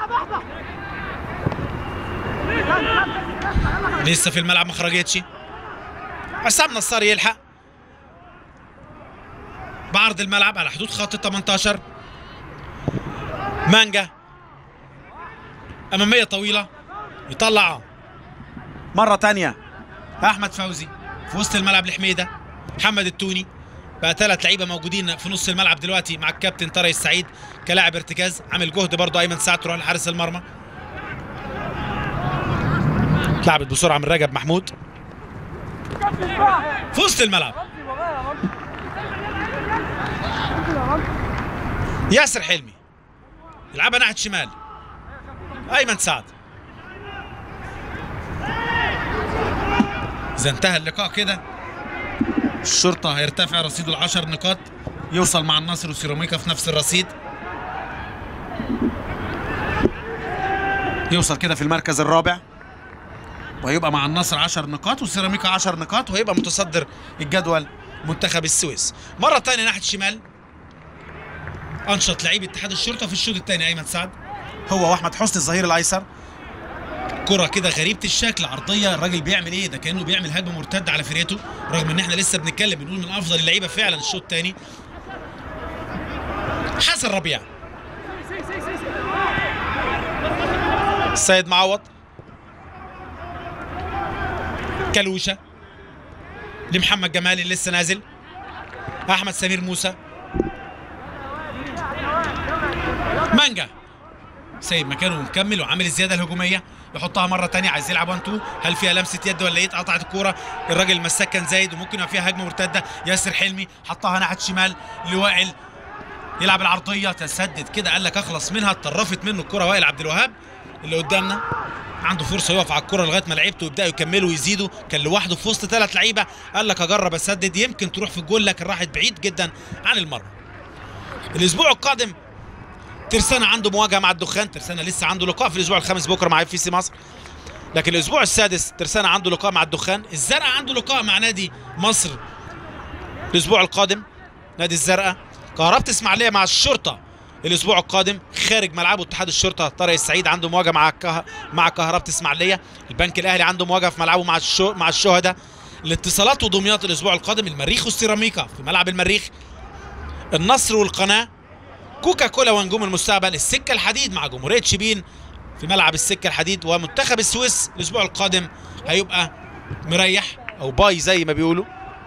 Speaker 1: لسه في الملعب ما خرجتش عصام نصار يلحق بعرض الملعب على حدود خط ال 18 مانجا اماميه طويله يطلع مره تانية احمد فوزي في وسط الملعب لحميده محمد التوني بقى ثلاث لعيبه موجودين في نص الملعب دلوقتي مع الكابتن طارق السعيد كلاعب ارتكاز عامل جهد برضه ايمن سعد تروح لحارس المرمى اتلعبت بسرعه من رجب محمود في وسط الملعب ياسر حلمي يلعبها ناحيه شمال ايمن سعد اذا انتهى اللقاء كده الشرطه هيرتفع رصيده العشر نقاط يوصل مع النصر وسيراميكا في نفس الرصيد يوصل كده في المركز الرابع وهيبقى مع النصر 10 نقاط وسيراميكا 10 نقاط وهيبقى متصدر الجدول منتخب السويس مرة تانية ناحية الشمال أنشط لعيب اتحاد الشرطة في الشوط الثاني أيمن سعد هو وأحمد حسني الظهير الأيسر كرة كده غريبة الشكل عرضية الراجل بيعمل ايه ده كأنه بيعمل هجمة مرتدة على فرقته رغم ان احنا لسه بنتكلم بنقول من افضل اللعيبة فعلا الشوط الثاني حسن ربيع سيد معوض كلوشه لمحمد جمال اللي لسه نازل احمد سمير موسى مانجا سايب مكانه ومكمل وعامل الزياده الهجوميه يحطها مره تانية عايز يلعب 1 2 هل فيها لمسه يد ولا ايه اتقطعت الكوره الراجل المساك كان زايد وممكن يبقى فيها هجمه مرتده ياسر حلمي حطها ناحيه شمال لوائل يلعب العرضيه تسدد كده قال لك اخلص منها اتطرفت منه الكره وائل عبد الوهاب اللي قدامنا عنده فرصه يقف على الكره لغايه ما لعيبته يبداوا يكملوا ويزيدوا كان لوحده في وسط ثلاث لعيبه قال لك اجرب اسدد يمكن تروح في الجول لكن راحت بعيد جدا عن المرمى الاسبوع القادم ترسانة عنده مواجهه مع الدخان ترسانة لسه عنده لقاء في الاسبوع الخامس بكره مع اف سي مصر لكن الاسبوع السادس ترسانة عنده لقاء مع الدخان الزرقاء عنده لقاء مع نادي مصر الاسبوع القادم نادي الزرقاء كهربة اسماعيليه مع الشرطه الاسبوع القادم خارج ملعبه اتحاد الشرطه طارق السعيد عنده مواجهه مع كه... مع كهربة اسماعيليه البنك الاهلي عنده مواجهه في ملعبه مع الشو... مع الشهداء الاتصالات ودمياط الاسبوع القادم المريخ والسيراميكا في ملعب المريخ النصر والقناه كوكا كولا ونجوم المستقبل السكه الحديد مع جمهوريه شبين في ملعب السكه الحديد ومنتخب السويس الاسبوع القادم هيبقى مريح او باي زي ما بيقولوا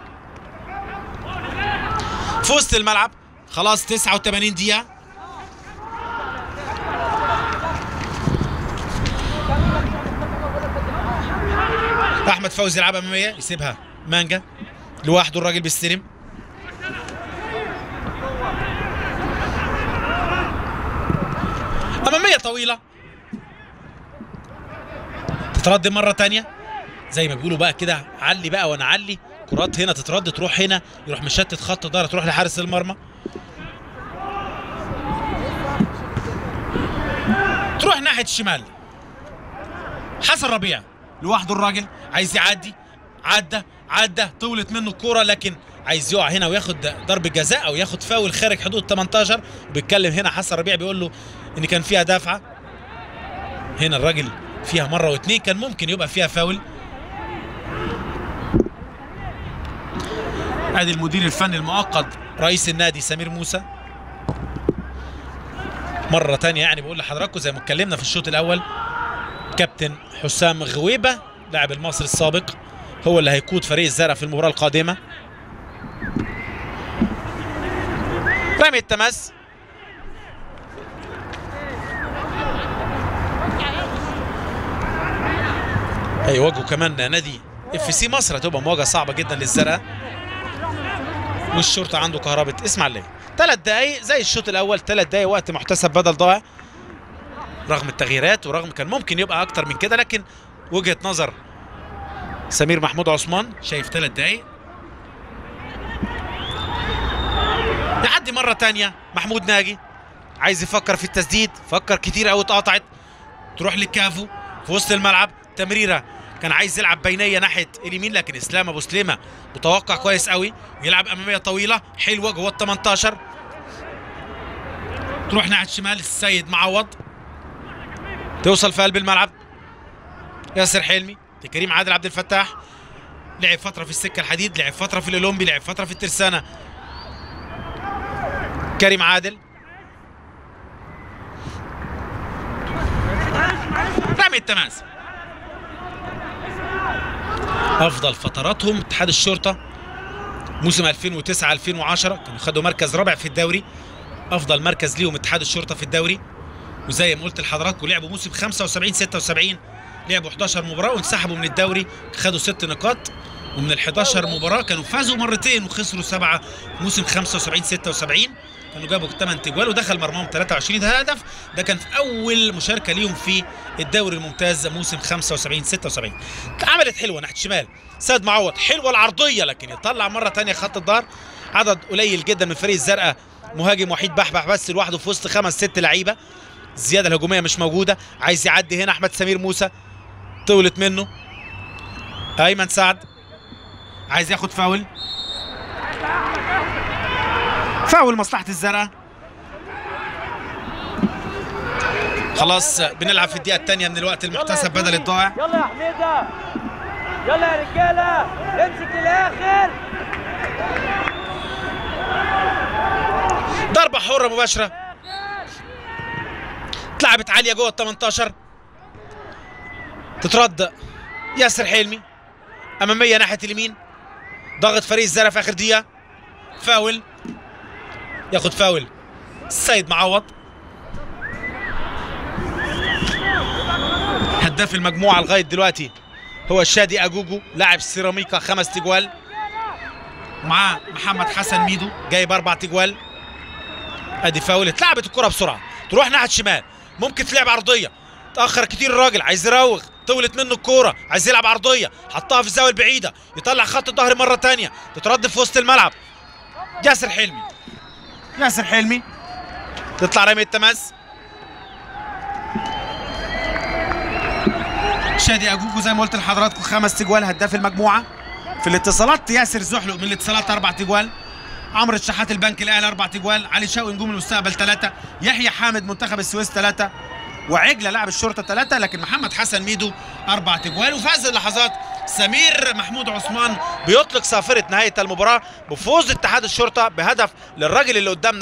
Speaker 1: في وسط الملعب خلاص 89 دقيقه احمد فوزي يلعبها اماميه يسيبها مانجا لوحده الراجل بيستلم اماميه طويله تترد مره تانية زي ما بيقولوا بقى كده علي بقى وانا علي كرات هنا تترد تروح هنا يروح مشتت خط ظهر تروح لحارس المرمى تروح ناحيه الشمال حسن ربيع لوحده الراجل عايز يعدي عدى عدى طولت منه الكوره لكن عايز يقع هنا وياخد ضربه جزاء او ياخد فاول خارج حدود 18 وبيتكلم هنا حسن ربيع بيقول له ان كان فيها دافعه هنا الراجل فيها مره واثنين كان ممكن يبقى فيها فاول ادي المدير الفني المؤقت رئيس النادي سمير موسى مره تانية يعني بقول لحضراتكم زي ما اتكلمنا في الشوط الاول كابتن حسام غويبه لاعب المصري السابق هو اللي هيقود فريق الزرع في المباراه القادمه رمي التماس هيواجهوا كمان نادي اف سي مصر هتبقى مواجهه صعبه جدا للزرقاء والشرطه عنده كهرباء اسماعيليه ثلاث دقايق زي الشوط الاول ثلاث دقايق وقت محتسب بدل ضائع رغم التغييرات ورغم كان ممكن يبقى اكتر من كده لكن وجهه نظر سمير محمود عثمان شايف ثلاث دقايق يعدي مره تانية محمود ناجي عايز يفكر في التسديد فكر كتير قوي اتقطعت تروح للكافو في وسط الملعب تمريره كان عايز يلعب بينيه ناحيه اليمين لكن اسلام ابو سليمه متوقع كويس قوي ويلعب اماميه طويله حلوه جوه ال 18 تروح ناحيه الشمال السيد معوض توصل في قلب الملعب ياسر حلمي لكريم عادل عبد الفتاح لعب فتره في السكه الحديد لعب فتره في الاولمبي لعب فتره في الترسانه كريم عادل رمي التماس افضل فتراتهم اتحاد الشرطه موسم 2009 2010 كانوا خدوا مركز رابع في الدوري افضل مركز ليهم اتحاد الشرطه في الدوري وزي ما قلت لحضراتكم لعبوا موسم 75 76 لعبوا 11 مباراه وانسحبوا من الدوري خدوا ست نقاط ومن ال 11 مباراه كانوا فازوا مرتين وخسروا سبعه موسم 75 76 كانوا جابوا 8 تجوال ودخل مرماهم 23 هدف ده كان في اول مشاركه ليهم في الدوري الممتاز موسم 75 76 عملت حلوه ناحيه الشمال سيد معوض حلوه العرضيه لكن يطلع مره ثانيه خط الظهر عدد قليل جدا من فريق الزرقاء مهاجم وحيد بحبح بس لوحده في وسط خمس ست لعيبه الزياده الهجوميه مش موجوده عايز يعدي هنا احمد سمير موسى طولت منه ايمن سعد عايز ياخد فاول فاول مصلحه الزرقاء خلاص بنلعب في الدقيقه الثانيه من الوقت المحتسب بدل الضائع
Speaker 3: يلا يا حميده يلا يا رجاله امسك للاخر
Speaker 1: ضربه حره مباشره اتلعبت عاليه جوه ال 18 تترد ياسر حلمي اماميه ناحيه اليمين ضغط فريق الزرع في اخر دقيقه فاول ياخد فاول السيد معوض هداف المجموعه لغايه دلوقتي هو الشادي اجوجو لاعب سيراميكا خمس تجوال معاه محمد حسن ميدو جايب اربع تجوال ادي فاول اتلعبت الكره بسرعه تروح ناحيه الشمال ممكن تلعب عرضيه تاخر كتير الراجل عايز يراوغ طولت منه الكوره عايز يلعب عرضيه حطها في الزاويه البعيده يطلع خط الظهر مره تانية تترد في وسط الملعب ياسر حلمي ياسر حلمي تطلع رمي التماس شادي اجوجو زي ما قلت لحضراتكم خمس تجوال هداف المجموعه في الاتصالات ياسر زحلق من الاتصالات اربع تجوال عمرو الشحات البنك الاهلي اربع تجوال علي شوقي نجوم المستقبل ثلاثه يحيى حامد منتخب السويس ثلاثه وعجله لاعب الشرطه ثلاثه لكن محمد حسن ميدو اربع تجوال وفي هذه اللحظات سمير محمود عثمان بيطلق صافره نهايه المباراه بفوز اتحاد الشرطه بهدف للراجل اللي قدامنا